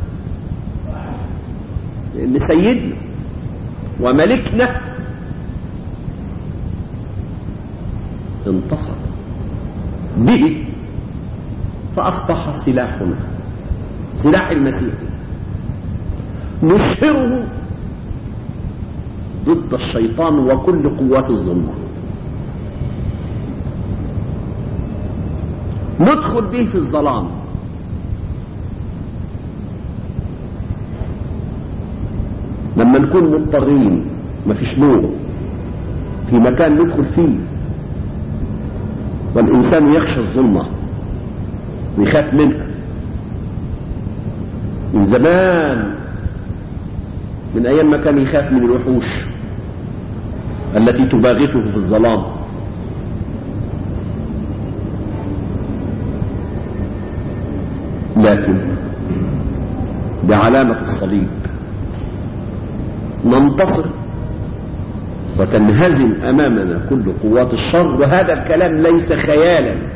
لان سيدنا وملكنا انتصر به فاصبح سلاحنا سلاح المسيح نشهره ضد الشيطان وكل قوات الظلمه ندخل به في الظلام لما نكون مضطرين مفيش نور في مكان ندخل فيه والإنسان يخشى الظلمة ويخاف منها من زمان من أيام ما كان يخاف من الوحوش التي تباغته في الظلام لكن بعلامة الصليب ننتصر وتنهزم أمامنا كل قوات الشر وهذا الكلام ليس خيالا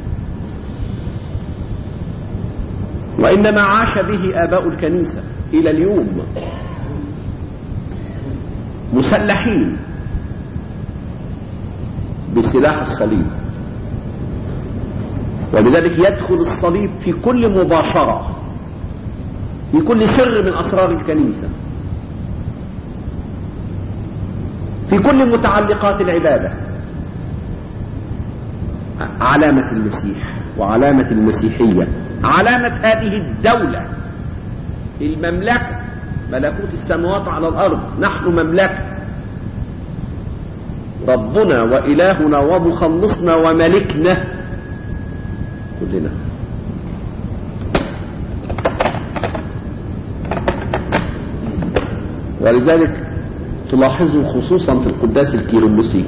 وإنما عاش به آباء الكنيسة إلى اليوم مسلحين بسلاح الصليب ولذلك يدخل الصليب في كل مباشرة في كل سر من أسرار الكنيسة في كل متعلقات العبادة علامة المسيح وعلامة المسيحية علامة هذه الدولة المملكة ملكوت السماوات على الأرض نحن مملكة ربنا وإلهنا ومخلصنا وملكنا كلنا ولذلك تلاحظوا خصوصا في القداس الكيرلسي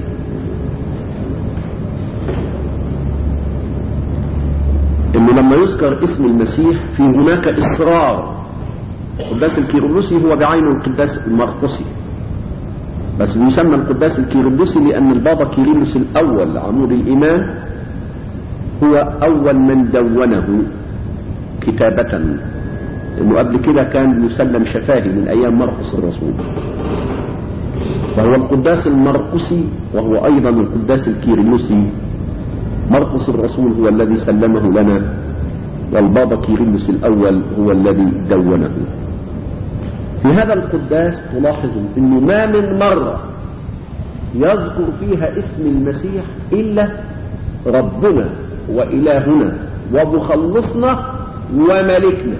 انه لما يذكر اسم المسيح في هناك اصرار القداس الكيرلسي هو بعينه القداس المرقسي بس بيسمى القداس الكيرلسي لان البابا كيرلس الاول عمود الايمان هو اول من دونه كتابة لانه قبل كده كان يسلم شفاهي من ايام مرقس الرسول وهو القداس المرقسي وهو أيضا القداس الكيرلسي مرقس الرسول هو الذي سلمه لنا والبابا كيرلس الأول هو الذي دونه في هذا القداس تلاحظوا أنه ما من مرة يذكر فيها اسم المسيح إلا ربنا وإلهنا ومخلصنا وملكنا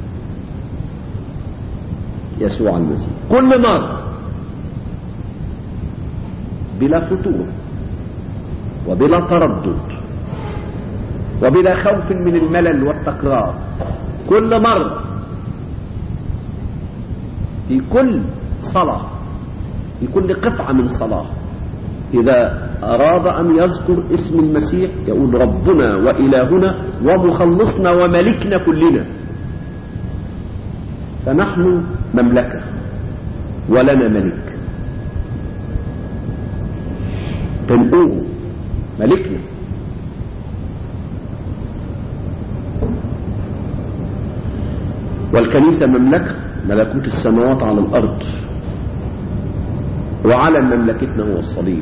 يسوع المسيح كل مرة بلا فتور وبلا تردد وبلا خوف من الملل والتكرار كل مرة في كل صلاة في كل قطعة من صلاة إذا أراد أن يذكر اسم المسيح يقول ربنا وإلهنا ومخلصنا وملكنا كلنا فنحن مملكة ولنا ملك تنقوه ملكنا والكنيسة مملكة ملكوت السماوات على الأرض وعلم مملكتنا هو الصليب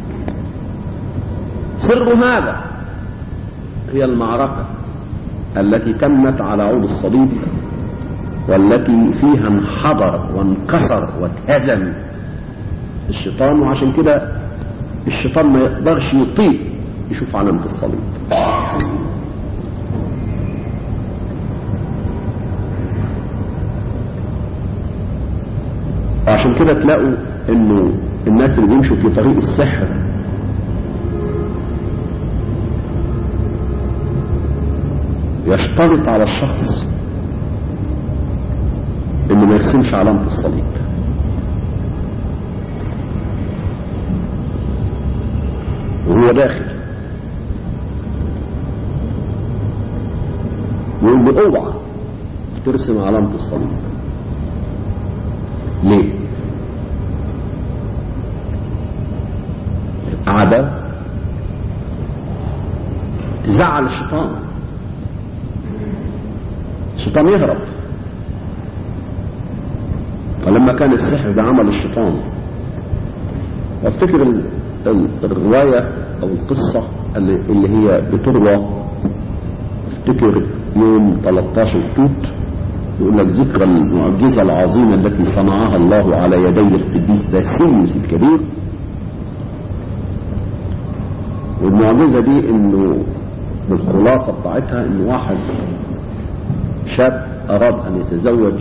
سر هذا هي المعركة التي تمت على عود الصليب والتي فيها انحضر وانكسر واتهزم الشيطان وعشان كده الشيطان ما يقدرش يطيق يشوف علامة الصليب وعشان كده تلاقوا انه الناس اللي بيمشوا في طريق السحر يشترط على الشخص انه ما يرسمش علامة الصليب وهو داخل يقول له اوعى ترسم علامة الصليب ليه عادة تزعل الشيطان الشيطان يهرب فلما كان السحر ده عمل الشيطان وافتكر ال- ال- الرواية او القصة اللي, اللي هي بتروى افتكر يوم 13 توت يقول لك ذكرى المعجزة العظيمة التي صنعها الله على يدي القديس باسيليوس الكبير والمعجزة دي انه بالخلاصة بتاعتها ان واحد شاب اراد ان يتزوج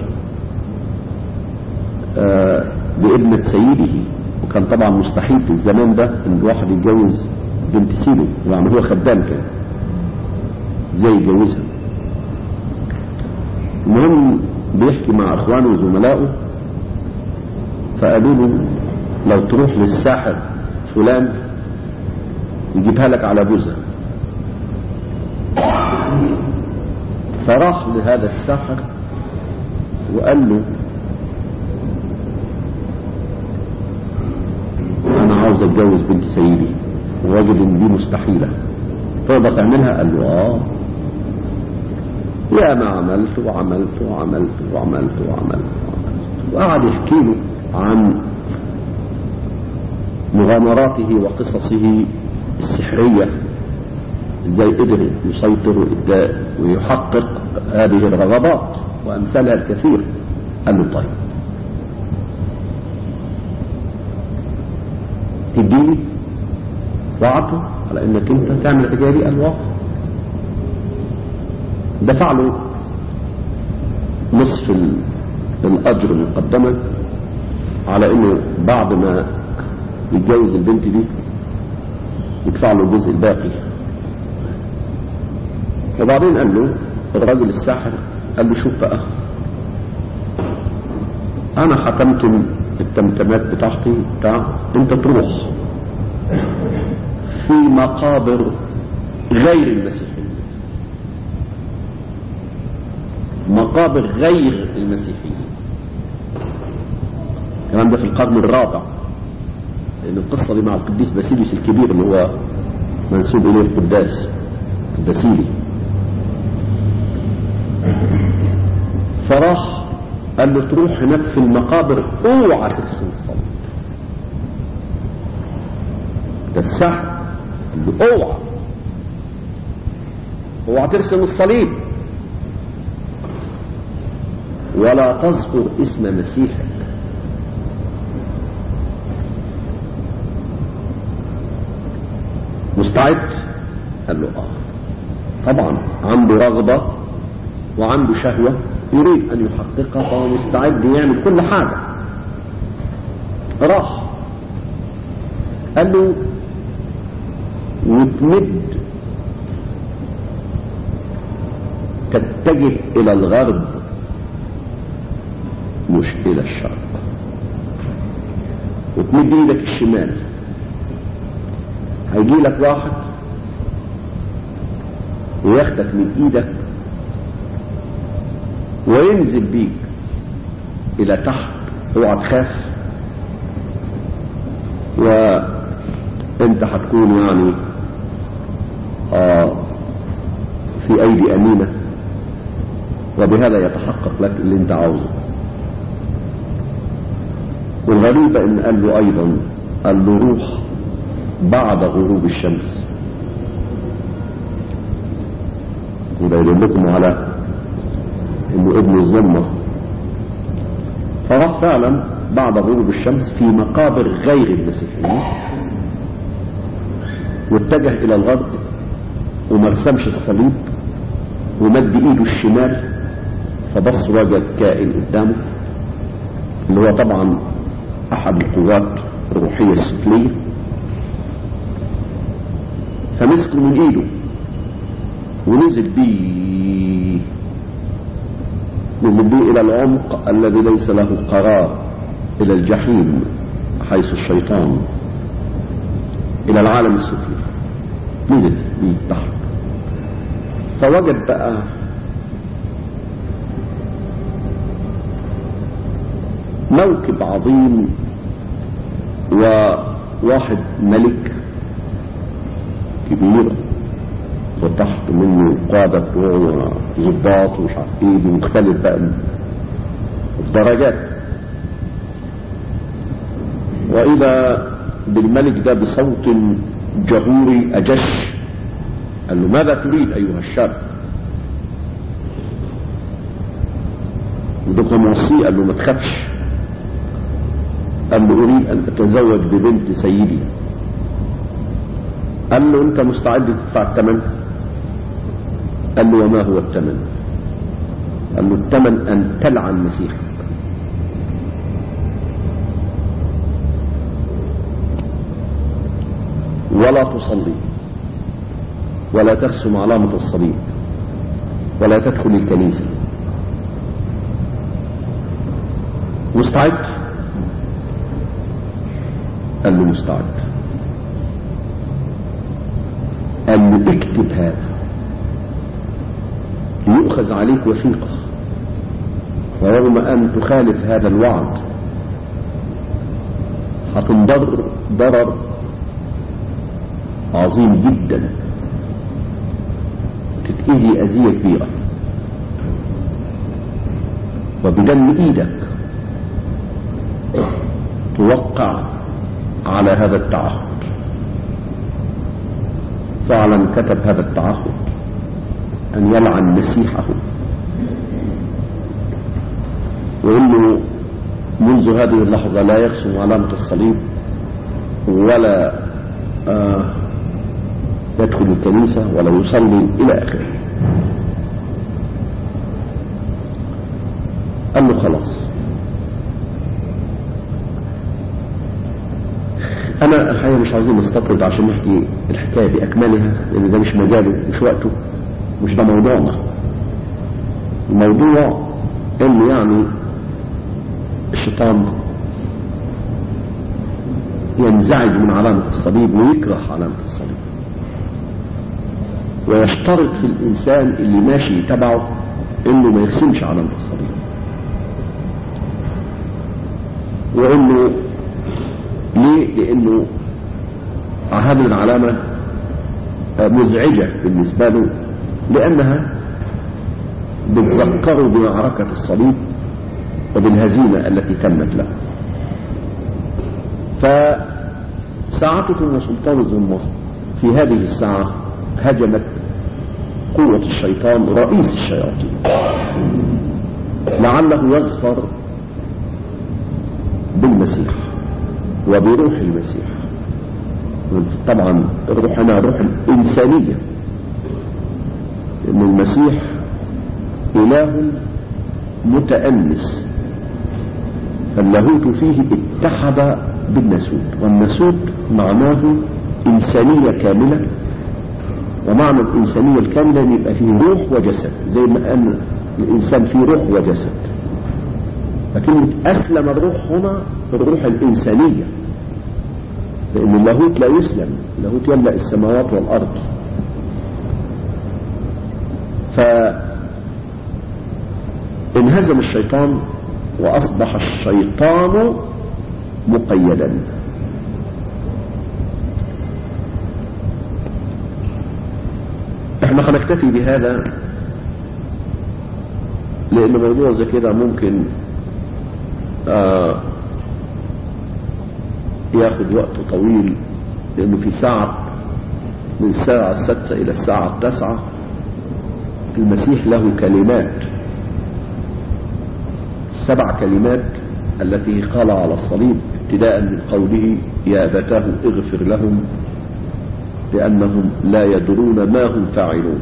آه، بابنة سيده وكان طبعا مستحيل في الزمان ده ان الواحد يتجوز بنت سيده يعني هو خدام كان زي يجوزها المهم بيحكي مع اخوانه وزملائه فقالوا له لو تروح للساحر فلان يجيبها لك على جوزها فراح لهذا الساحر وقال له انا عاوز اتجوز بنت سيدي ووجد ان دي مستحيله تقدر تعملها قال له اه يا ما عملت وعملت وعملت وعملت وعملت وعملت وقعد يحكي له عن مغامراته وقصصه السحرية ازاي قدر يسيطر وإداء ويحقق هذه الرغبات وأمثالها الكثير قال له طيب تديني وعده على انك انت تعمل الحكايه دي قال واقع دفع له نصف ال- الاجر مقدما على انه بعد ما يتجوز البنت دي يدفع له الجزء الباقي وبعدين قال له الراجل الساحر قال له شوف بقى انا حكمت التمتمات بتاعتي بتاع انت تروح في مقابر غير المسيحيين مقابر غير المسيحيين الكلام ده في القرن الرابع لأن القصة دي مع القديس باسيليوس الكبير اللي هو منسوب إليه القداس الباسيلي فراح قال له تروح هناك في المقابر اوعى ترسم الصليب ده السحر قال له اوعى اوعى ترسم الصليب ولا تذكر اسم مسيحك مستعد قال له اه طبعا عنده رغبة وعنده شهوة يريد ان يحققها فهو مستعد يعمل كل حاجة راح قال له وتمد تتجه الى الغرب مش الى الشرق وتمد ايدك الشمال هيجي لك واحد وياخدك من ايدك وينزل بيك الى تحت اوعى تخاف وانت هتكون يعني آه في ايدي امينه وبهذا يتحقق لك اللي انت عاوزه والغريبة ان قال له ايضا قال له روح بعد غروب الشمس وده يدلكم على انه ابن الظلمة فراح فعلا بعد غروب الشمس في مقابر غير المسيحيين واتجه الى الغرب ومرسمش الصليب ومد ايده الشمال فبص وجد كائن قدامه اللي هو طبعا احد القوات الروحية السفلية فمسكه من ايده ونزل بيه نزل بيه إلى العمق الذي ليس له قرار إلى الجحيم حيث الشيطان إلى العالم السفلي نزل بيه تحت فوجد بقى موكب عظيم وواحد ملك كبير وتحت منه قادة وضباط ومش عارف ايه بمختلف بقى الدرجات وإذا بالملك ده بصوت جهوري أجش قال له ماذا تريد أيها الشاب وده كان وصيه قال له ما تخافش قال له أريد أن أتزوج ببنت سيدي قال له أنت مستعد تدفع الثمن قال له وما هو الثمن قال له الثمن أن تلعن مسيحك ولا تصلي ولا ترسم علامة الصليب ولا تدخل الكنيسة مستعد قال له مستعد قال له اكتب هذا ليؤخذ عليك وثيقة ورغم أن تخالف هذا الوعد هتنضر ضرر عظيم جدا تتأذي أذية كبيرة وبدم إيدك توقع على هذا التعهد فعلا كتب هذا التعهد أن يلعن مسيحه وإنه منذ هذه اللحظة لا يرسم علامة الصليب ولا آه يدخل الكنيسة ولا يصلي إلى آخره قال له خلاص أنا الحقيقة مش عاوزين نستطرد عشان نحكي الحكاية بأكملها لأن ده مش مجاله مش وقته مش ده موضوعنا الموضوع إنه يعني الشيطان ينزعج من علامة الصليب ويكره علامة الصليب ويشترط في الإنسان اللي ماشي تبعه إنه ما يرسمش علامة الصليب وإنه ليه؟ لأنه هذه العلامة مزعجة بالنسبة له لأنها بتذكره بمعركة الصليب وبالهزيمة التي تمت له فساعتكم وسلطان الظلمة في هذه الساعة هجمت قوة الشيطان رئيس الشياطين لعله يظفر بالمسيح وبروح المسيح طبعا روحنا روح الإنسانية لأن المسيح إله متأنس فاللاهوت فيه اتحد بالنسوت والنسوت معناه إنسانية كاملة ومعنى الإنسانية الكاملة أن يبقى فيه روح وجسد زي ما أن الإنسان فيه روح وجسد فكلمة أسلم الروح هنا الروح الإنسانية لأن اللاهوت لا يسلم اللاهوت يملأ السماوات والأرض فانهزم الشيطان وأصبح الشيطان مقيدا احنا هنكتفي بهذا لأن موضوع زي كده ممكن آه ياخد وقت طويل لأنه في ساعة من الساعة السادسة إلى الساعة التاسعة المسيح له كلمات سبع كلمات التي قال على الصليب ابتداء من قوله يا أبتاه اغفر لهم لأنهم لا يدرون ما هم فاعلون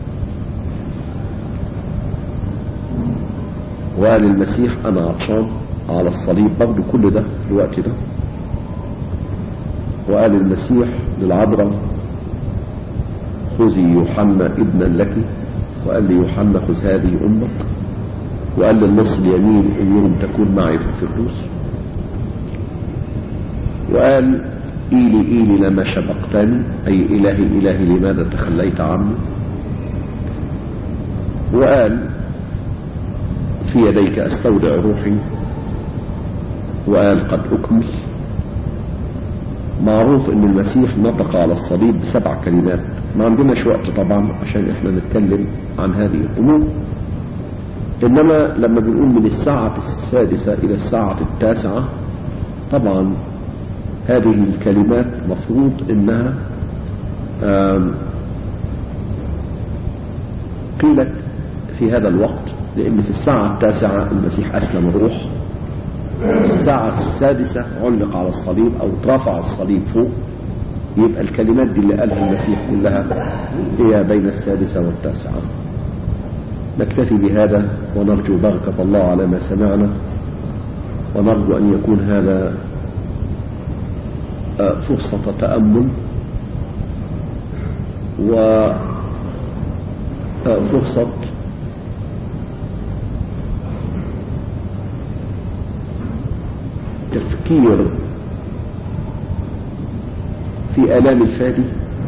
وقال المسيح أنا عطشان على الصليب برضه كل ده في الوقت ده وقال المسيح للعذراء خذي يوحنا ابنا لك وقال لي يوحنا خذ هذه أمك وقال للنص اليمين اليوم تكون معي في الفردوس وقال إيلي إيلي لما شبقتني أي إلهي إلهي لماذا تخليت عني وقال في يديك أستودع روحي وقال قد أكمل معروف ان المسيح نطق على الصليب بسبع كلمات ما عندناش وقت طبعا عشان احنا نتكلم عن هذه الامور انما لما بنقول من الساعة السادسة الى الساعة التاسعة طبعا هذه الكلمات مفروض انها قيلت في هذا الوقت لان في الساعة التاسعة المسيح اسلم الروح الساعة السادسة علق على الصليب او اترفع الصليب فوق يبقى الكلمات دي اللي قالها المسيح كلها هي بين السادسة والتاسعة نكتفي بهذا ونرجو بركة الله على ما سمعنا ونرجو أن يكون هذا فرصة تأمل وفرصة تفكير في آلام الفادي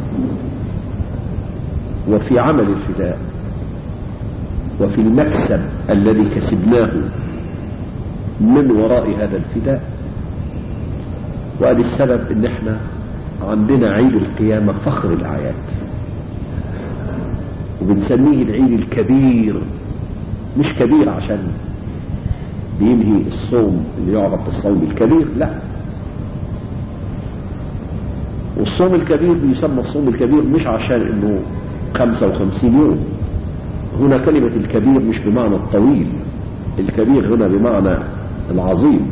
وفي عمل الفداء وفي المكسب الذي كسبناه من وراء هذا الفداء وادي السبب ان احنا عندنا عيد القيامة فخر الاعياد وبنسميه العيد الكبير مش كبير عشان بينهي الصوم اللي يعرف بالصوم الكبير لا والصوم الكبير بيسمى الصوم الكبير مش عشان انه 55 يوم هنا كلمة الكبير مش بمعنى الطويل الكبير هنا بمعنى العظيم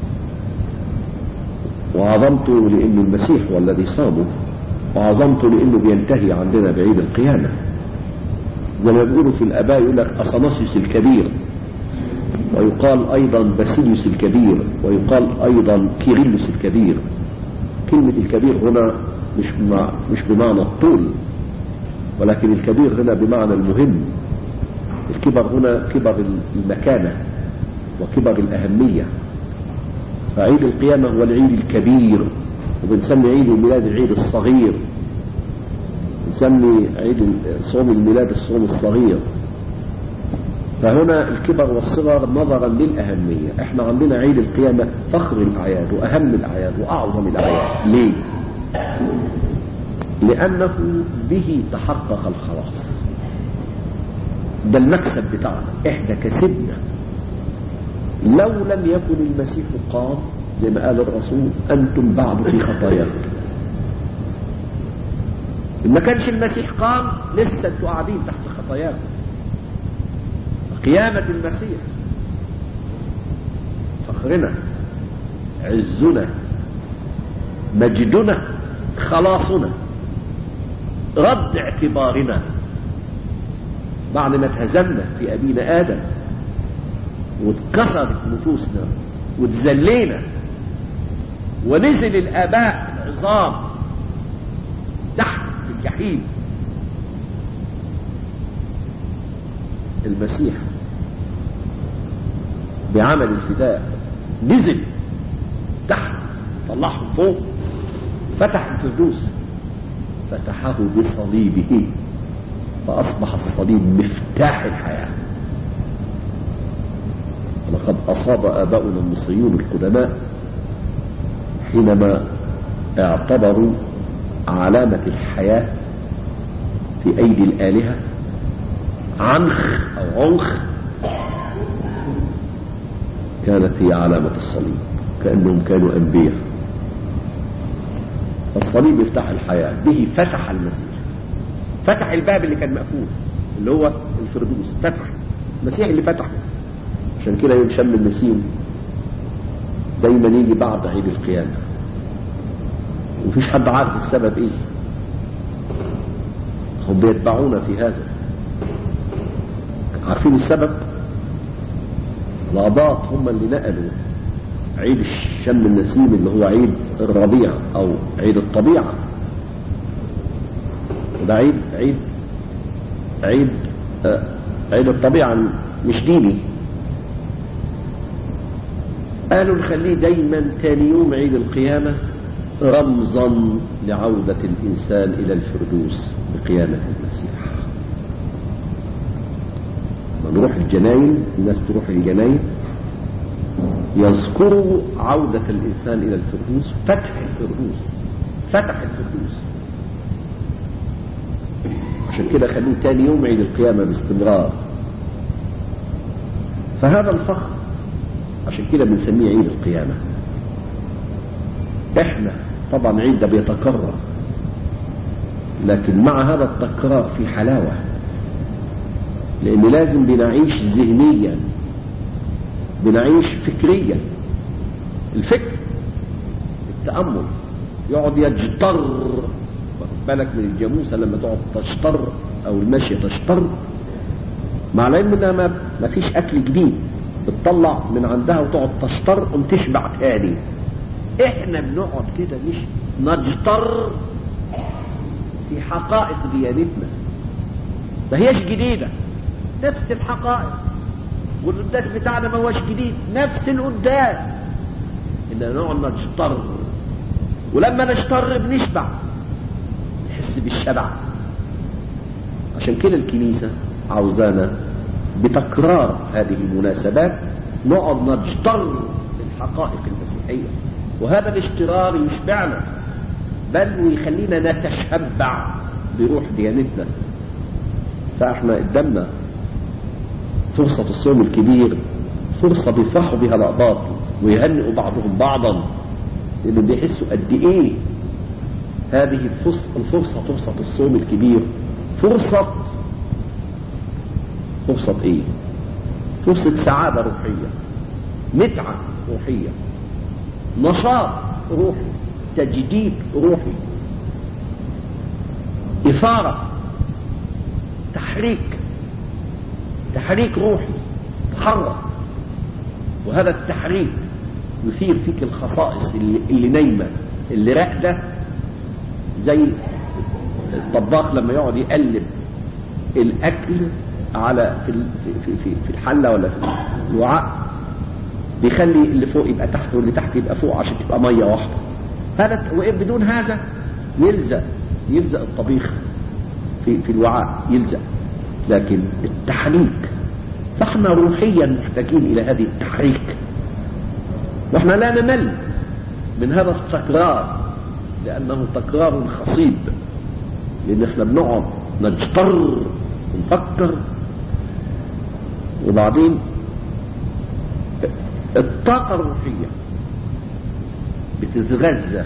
وعظمته لأن المسيح هو الذي صامه وعظمته لأنه بينتهي عندنا بعيد القيامة زي ما بيقولوا في الآباء يقول لك أصناسيوس الكبير ويقال أيضا باسيليوس الكبير ويقال أيضا كيريلوس الكبير كلمة الكبير هنا مش مش بمعنى الطول ولكن الكبير هنا بمعنى المهم الكبر هنا كبر المكانة وكبر الأهمية فعيد القيامة هو العيد الكبير وبنسمي عيد الميلاد العيد الصغير نسمي عيد صوم الميلاد الصوم الصغير فهنا الكبر والصغر نظرا للأهمية احنا عندنا عيد القيامة فخر الأعياد وأهم الأعياد وأعظم الأعياد ليه؟ لأنه به تحقق الخلاص ده المكسب بتاعنا احنا كسبنا لو لم يكن المسيح قام زي ما قال الرسول أنتم بعد في خطاياكم إن ما كانش المسيح قام لسه انتوا قاعدين تحت خطاياكم قيامة المسيح فخرنا عزنا مجدنا خلاصنا رد اعتبارنا بعد ما اتهزمنا في أبينا آدم واتكسرت نفوسنا واتذلينا ونزل الآباء العظام تحت في الجحيم المسيح بعمل الفداء نزل تحت طلعهم فوق فتح الفردوس فتحه بصليبه فأصبح الصليب مفتاح الحياة لقد أصاب آباؤنا المصريون القدماء حينما اعتبروا علامة الحياة في أيدي الآلهة عنخ أو عنخ كانت هي علامة الصليب كأنهم كانوا أنبياء الصليب يفتح الحياة به فتح المسيح فتح الباب اللي كان مقفول اللي هو الفردوس فتح المسيح اللي فتحه عشان كده يوم شم النسيم دايما يجي بعد عيد القيامة ومفيش حد عارف السبب ايه هم بيتبعونا في هذا عارفين السبب الأباط هم اللي نقلوا عيد شم النسيم اللي هو عيد الربيع أو عيد الطبيعة وده عيد عيد عيد آه عيد الطبيعة مش ديني قالوا نخليه دايما تاني يوم عيد القيامة رمزا لعودة الإنسان إلى الفردوس بقيامة المسيح ما نروح الجناين الناس تروح الجناين يذكروا عودة الإنسان إلى الفردوس فتح الفردوس فتح الفردوس عشان كده خلوه تاني يوم عيد القيامة باستمرار فهذا الفخر عشان كده بنسميه عيد القيامة احنا طبعا عيد ده بيتكرر لكن مع هذا التكرار في حلاوة لان لازم بنعيش ذهنيا بنعيش فكريا الفكر التأمل يقعد يجتر واخد بالك من الجاموسة لما تقعد تشتر او المشية تشتر مع العلم انها ما ما فيش اكل جديد بتطلع من عندها وتقعد تشتر قوم تشبع تاني احنا بنقعد كده مش نجتر في حقائق ديانتنا ما هيش جديدة نفس الحقائق والقداس بتاعنا ما هوش جديد نفس القداس اننا نقعد نجتر ولما نجتر بنشبع نحس بالشبع عشان كده الكنيسة عاوزانا بتكرار هذه المناسبات نقعد نجتر الحقائق المسيحية وهذا الاشترار يشبعنا بل ويخلينا نتشبع بروح ديانتنا فاحنا قدامنا فرصة الصوم الكبير فرصة بيفرحوا بها الأقباط ويهنئوا بعضهم بعضا لأنهم بيحسوا قد إيه هذه الفرصة, الفرصة فرصة الصوم الكبير فرصة فرصة إيه فرصة سعادة روحية متعة روحية نشاط روحي تجديد روحي إثارة تحريك تحريك روحي تحرك وهذا التحريك يثير فيك الخصائص اللي, اللي نايمة اللي راقدة زي الطباخ لما يقعد يقلب الأكل على في في في في الحلة ولا في الوعاء بيخلي اللي فوق يبقى تحت واللي تحت يبقى فوق عشان تبقى مية واحدة هذا بدون هذا يلزق يلزق الطبيخ في في الوعاء يلزق لكن التحريك فاحنا روحيا محتاجين الى هذه التحريك واحنا لا نمل من هذا التكرار لانه تكرار خصيب لان احنا بنقعد نجتر ونفكر وبعدين الطاقة الروحية بتتغذى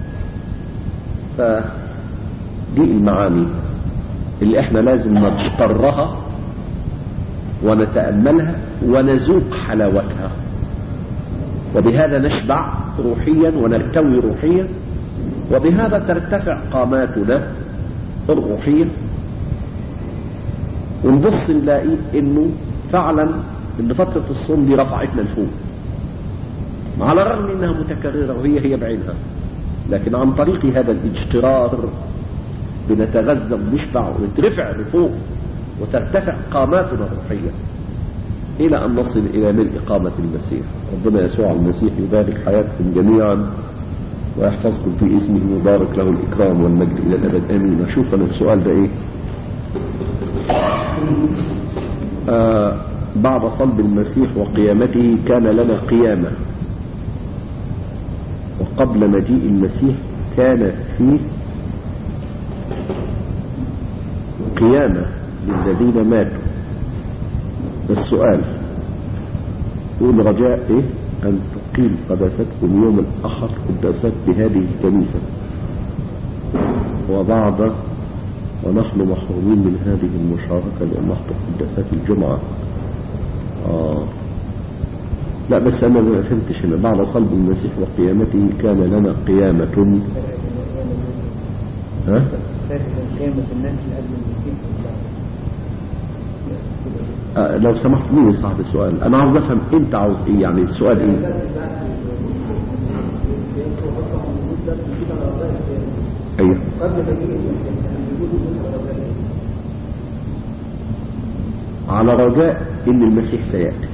فدي المعاني اللي احنا لازم نجترها ونتأملها ونذوق حلاوتها وبهذا نشبع روحيا ونرتوي روحيا وبهذا ترتفع قاماتنا الروحية ونبص نلاقي انه فعلا ان فترة الصوم دي رفعتنا لفوق على الرغم انها متكررة وهي هي بعينها لكن عن طريق هذا الاجترار بنتغذى ونشبع ونترفع لفوق وترتفع قاماتنا الروحية إلى أن نصل إلى ملء قامة المسيح ربنا يسوع المسيح يبارك حياتكم جميعا ويحفظكم في اسمه ويبارك له الإكرام والمجد إلى الأبد آمين أشوف أنا السؤال ده إيه آه بعد صلب المسيح وقيامته كان لنا قيامة وقبل مجيء المسيح كان فيه قيامة للذين ماتوا السؤال يقول رجاء ايه ان تقيم قداستكم يوم الاحد قداسات بهذه الكنيسة وبعد ونحن محرومين من هذه المشاركة لأن نحضر قداسات الجمعة آه. لا بس أنا ما فهمتش إن بعد صلب المسيح وقيامته كان لنا قيامة ها؟ آه لو سمحت مين صاحب السؤال انا عاوز افهم انت عاوز ايه يعني السؤال ايه ايوه على رجاء ان المسيح سيأتي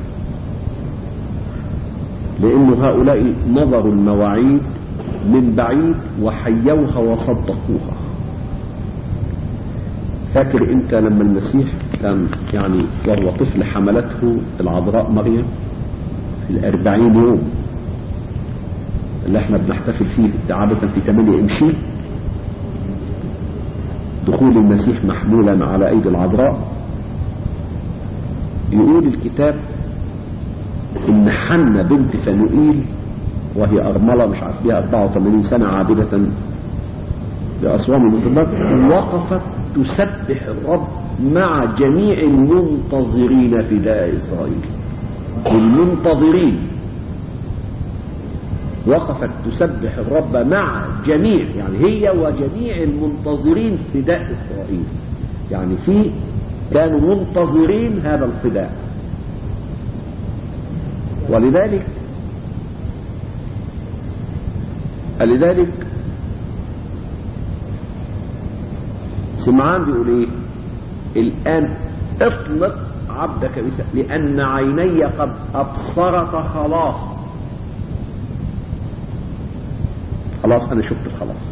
لأن هؤلاء نظروا المواعيد من بعيد وحيوها وصدقوها فاكر انت لما المسيح كان يعني وهو طفل حملته العذراء مريم في الأربعين يوم اللي احنا بنحتفل فيه عادة في 8 امشي دخول المسيح محمولا على ايدي العذراء يقول الكتاب ان حنة بنت فنوئيل وهي ارملة مش عارف بيها 84 سنة عابدة بأسوان المسلمات وقفت تسبح الرب مع جميع المنتظرين فداء إسرائيل المنتظرين وقفت تسبح الرب مع جميع يعني هي وجميع المنتظرين فداء إسرائيل يعني في كانوا منتظرين هذا الفداء ولذلك لذلك سمعان بيقول ايه الان اطلق عبدك بس لان عيني قد ابصرت خلاص خلاص انا شفت الخلاص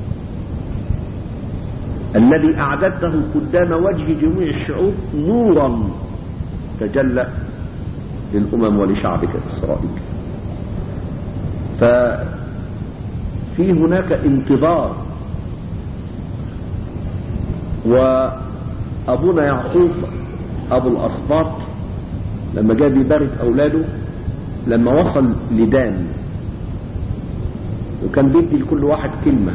الذي اعددته قدام وجه جميع الشعوب نورا تجلى للامم ولشعبك اسرائيل ففي هناك انتظار وابونا يعقوب ابو الاسباط لما جاء بيبارك اولاده لما وصل لدان وكان بيدي لكل واحد كلمة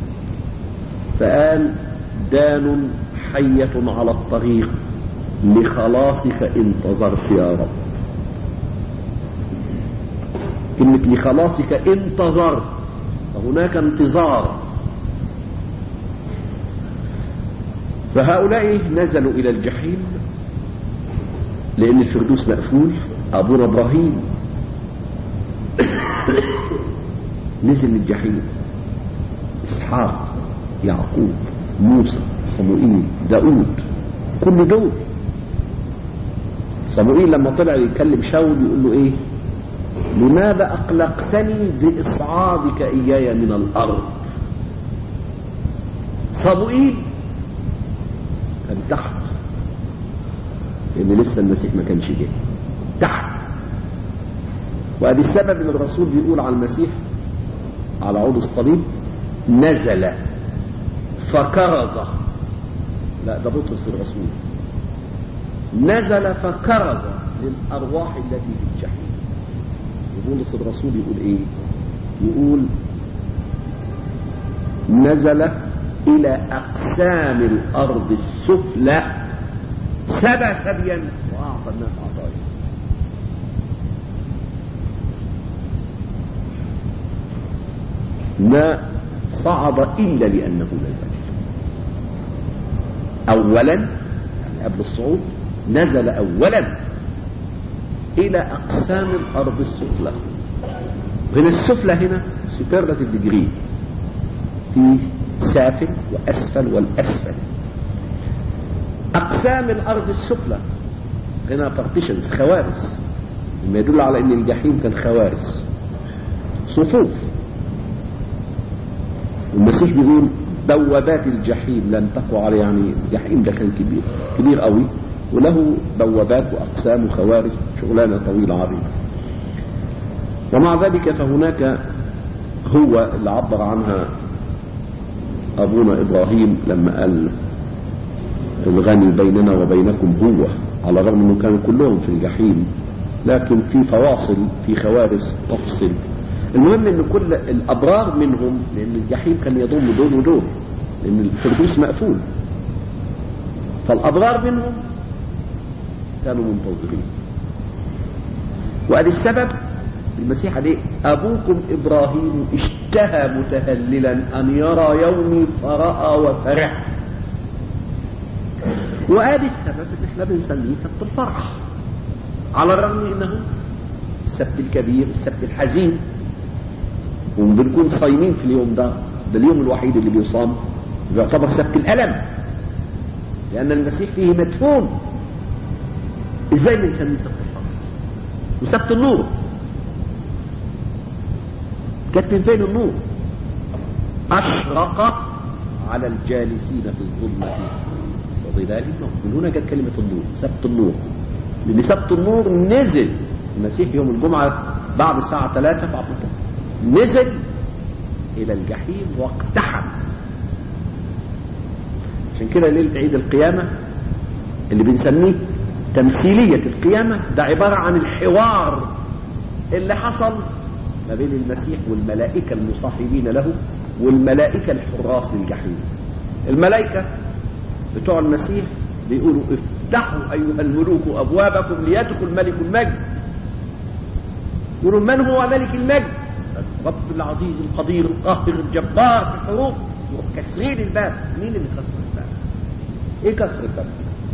فقال دان حية على الطريق لخلاصك انتظرت يا رب كلمة لخلاصك انتظرت فهناك انتظار فهؤلاء نزلوا إلى الجحيم لأن الفردوس مقفول أبونا إبراهيم نزل الجحيم إسحاق يعقوب موسى صموئيل داود كل دول صموئيل لما طلع يكلم شاول يقول له ايه لماذا اقلقتني باصعادك اياي من الارض صموئيل كان تحت لان لسه المسيح ما كانش جه تحت وادي السبب ان الرسول بيقول على المسيح على عود الصليب نزل فكرز لا ده بطرس الرسول نزل فكرز للارواح التي في الجحيم وبولس الرسول يقول ايه يقول نزل الى اقسام الارض السفلى سبى سبيا واعطى الناس عطايا ما صعد الا لانه نزل اولا يعني قبل الصعود نزل اولا الى اقسام الارض السفلى هنا السفلى هنا سوبرلاتيف ديجري في سافل واسفل والاسفل اقسام الارض السفلى هنا بارتيشنز خوارز مما يدل على ان الجحيم كان خوارز صفوف المسيح بيقول بوابات الجحيم لن تقوى عليه يعني الجحيم ده كان كبير كبير قوي وله بوابات واقسام وخوارج شغلانه طويله عريضه ومع ذلك فهناك هو اللي عبر عنها ابونا ابراهيم لما قال الغني بيننا وبينكم هو على الرغم انه كانوا كلهم في الجحيم لكن في فواصل في خوارث تفصل المهم ان كل الابرار منهم لان الجحيم كان يضم دول ودول لان الفردوس مقفول فالابرار منهم كانوا منتظرين وادي السبب المسيح عليه ابوكم ابراهيم اشتهى متهللا ان يرى يومي فراى وفرح وادي السبب ان احنا بنسميه سبت الفرح على الرغم انه السبت الكبير السبت الحزين وبنكون صايمين في اليوم ده ده اليوم الوحيد اللي بيصام يعتبر سبت الألم لأن المسيح فيه مدفون إزاي بنسميه سبت الحق وسبت النور جت من فين النور أشرق على الجالسين في الظلمة وظلال الموت من هنا جت كلمة النور سبت النور لأن سبت النور نزل المسيح يوم الجمعة بعد الساعة 3 بعد نزل إلى الجحيم واقتحم عشان كده ليلة عيد القيامة اللي بنسميه تمثيلية القيامة ده عبارة عن الحوار اللي حصل ما بين المسيح والملائكة المصاحبين له والملائكة الحراس للجحيم الملائكة بتوع المسيح بيقولوا افتحوا أيها الملوك أبوابكم ليدخل ملك المجد يقولوا من هو ملك المجد رب العزيز القدير القاهر الجبار في الحروب كسرين الباب مين اللي كسر الباب ايه كسر الباب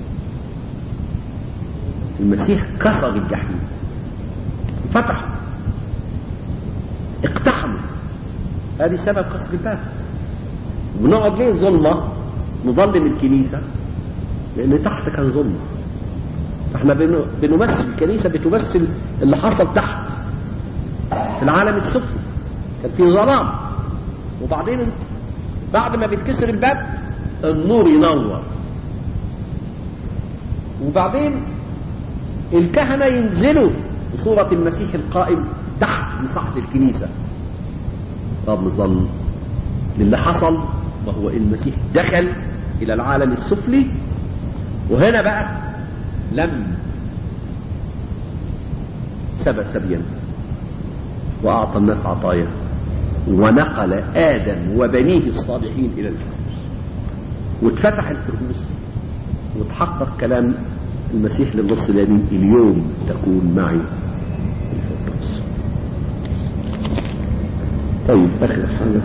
المسيح كسر الجحيم فتح اقتحم هذه سبب كسر الباب ونقعد ليه ظلمة نظلم الكنيسة لان تحت كان ظلمة فاحنا بنمثل الكنيسة بتمثل اللي حصل تحت في العالم السفلي كان في ظلام وبعدين بعد ما بيتكسر الباب النور ينور وبعدين الكهنة ينزلوا بصورة المسيح القائم تحت بسحب الكنيسة طب نظل للي حصل وهو المسيح دخل إلى العالم السفلي وهنا بقى لم سبى سبيا وأعطى الناس عطايا ونقل آدم وبنيه الصالحين إلى الفردوس واتفتح الفردوس وتحقق كلام المسيح للنص اليمين اليوم تكون معي في الفردوس طيب آخر حاجة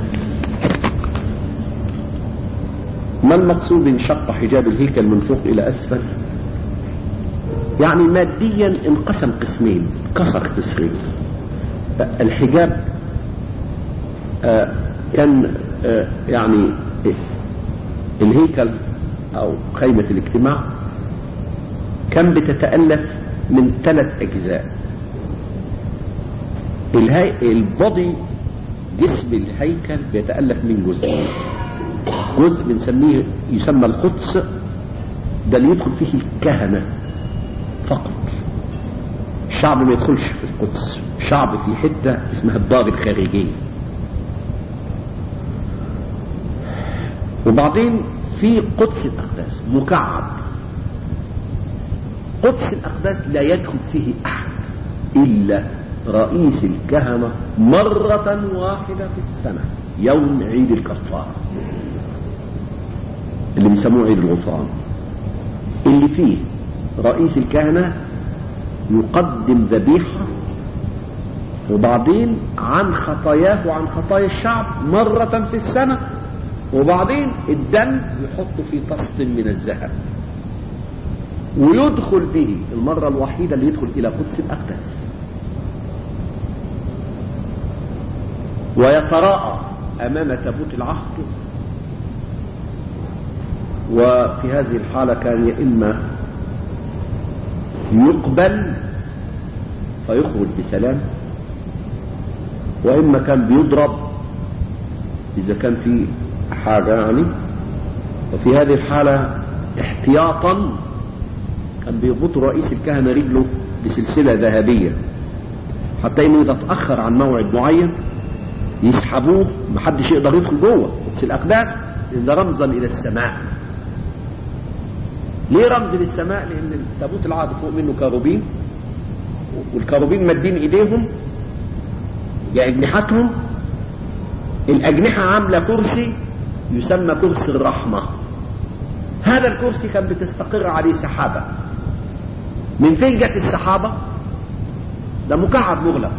ما المقصود انشق حجاب الهيكل من فوق إلى أسفل يعني ماديا انقسم قسمين كسر قسمين الحجاب آه كان آه يعني الهيكل او خيمة الاجتماع كان بتتألف من ثلاث اجزاء الهي... البودي جسم الهيكل بيتألف من جزئين جزء بنسميه يسمى القدس ده اللي يدخل فيه الكهنة فقط الشعب ما يدخلش في القدس شعب في حتة اسمها الدار الخارجية وبعدين في قدس الأقداس مكعب قدس الأقداس لا يدخل فيه أحد إلا رئيس الكهنة مرة واحدة في السنة يوم عيد الكفارة اللي بيسموه عيد الغفران اللي فيه رئيس الكهنة يقدم ذبيحة وبعدين عن خطاياه وعن خطايا الشعب مرة في السنة وبعدين الدم يحطه في طست من الذهب ويدخل به المرة الوحيدة اللي يدخل إلى قدس الأقداس ويتراءى أمام تابوت العهد وفي هذه الحالة كان يا إما يقبل فيخرج بسلام وإما كان بيضرب إذا كان في حاجة يعني وفي هذه الحالة احتياطا كان بيربط رئيس الكهنة رجله بسلسلة ذهبية حتى انه اذا اتأخر عن موعد معين يسحبوه محدش يقدر يدخل جوه قدس الاقداس ده رمزا الى السماء ليه رمز للسماء لان تابوت العهد فوق منه كاروبين والكاروبين مادين ايديهم بأجنحتهم الأجنحة عاملة كرسي يسمى كرسي الرحمة هذا الكرسي كان بتستقر عليه سحابة من فين جت السحابة ده مكعب مغلق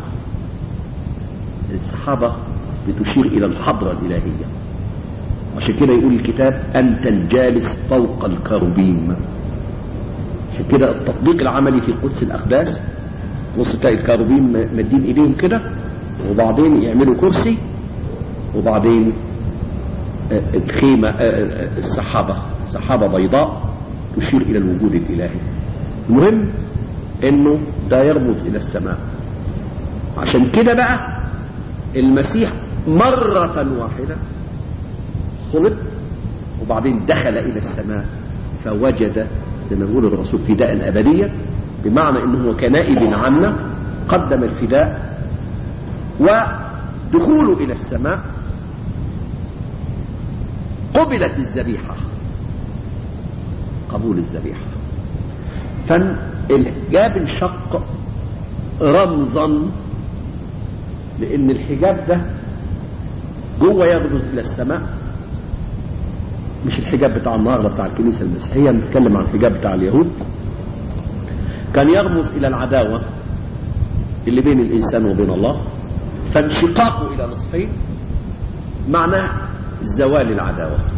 السحابة بتشير إلى الحضرة الإلهية عشان كده يقول الكتاب أنت الجالس فوق الكروبيم عشان كده التطبيق العملي في قدس الأقداس بص تلاقي الكروبيم مادين إيديهم كده وبعدين يعملوا كرسي وبعدين الخيمة السحابة سحابة بيضاء تشير إلى الوجود الإلهي المهم انه ده يرمز الى السماء عشان كده بقى المسيح مرة واحدة خلق وبعدين دخل الى السماء فوجد زي ما بيقول الرسول فداء ابديا بمعنى انه هو كنائب عنا قدم الفداء ودخوله الى السماء قبلت الذبيحة قبول الذبيحة فالحجاب انشق رمزا لان الحجاب ده جوه يرمز الى السماء مش الحجاب بتاع النهارده بتاع الكنيسه المسيحيه بنتكلم عن الحجاب بتاع اليهود كان يرمز الى العداوه اللي بين الانسان وبين الله فانشقاقه الى نصفين معناه زوال العداوه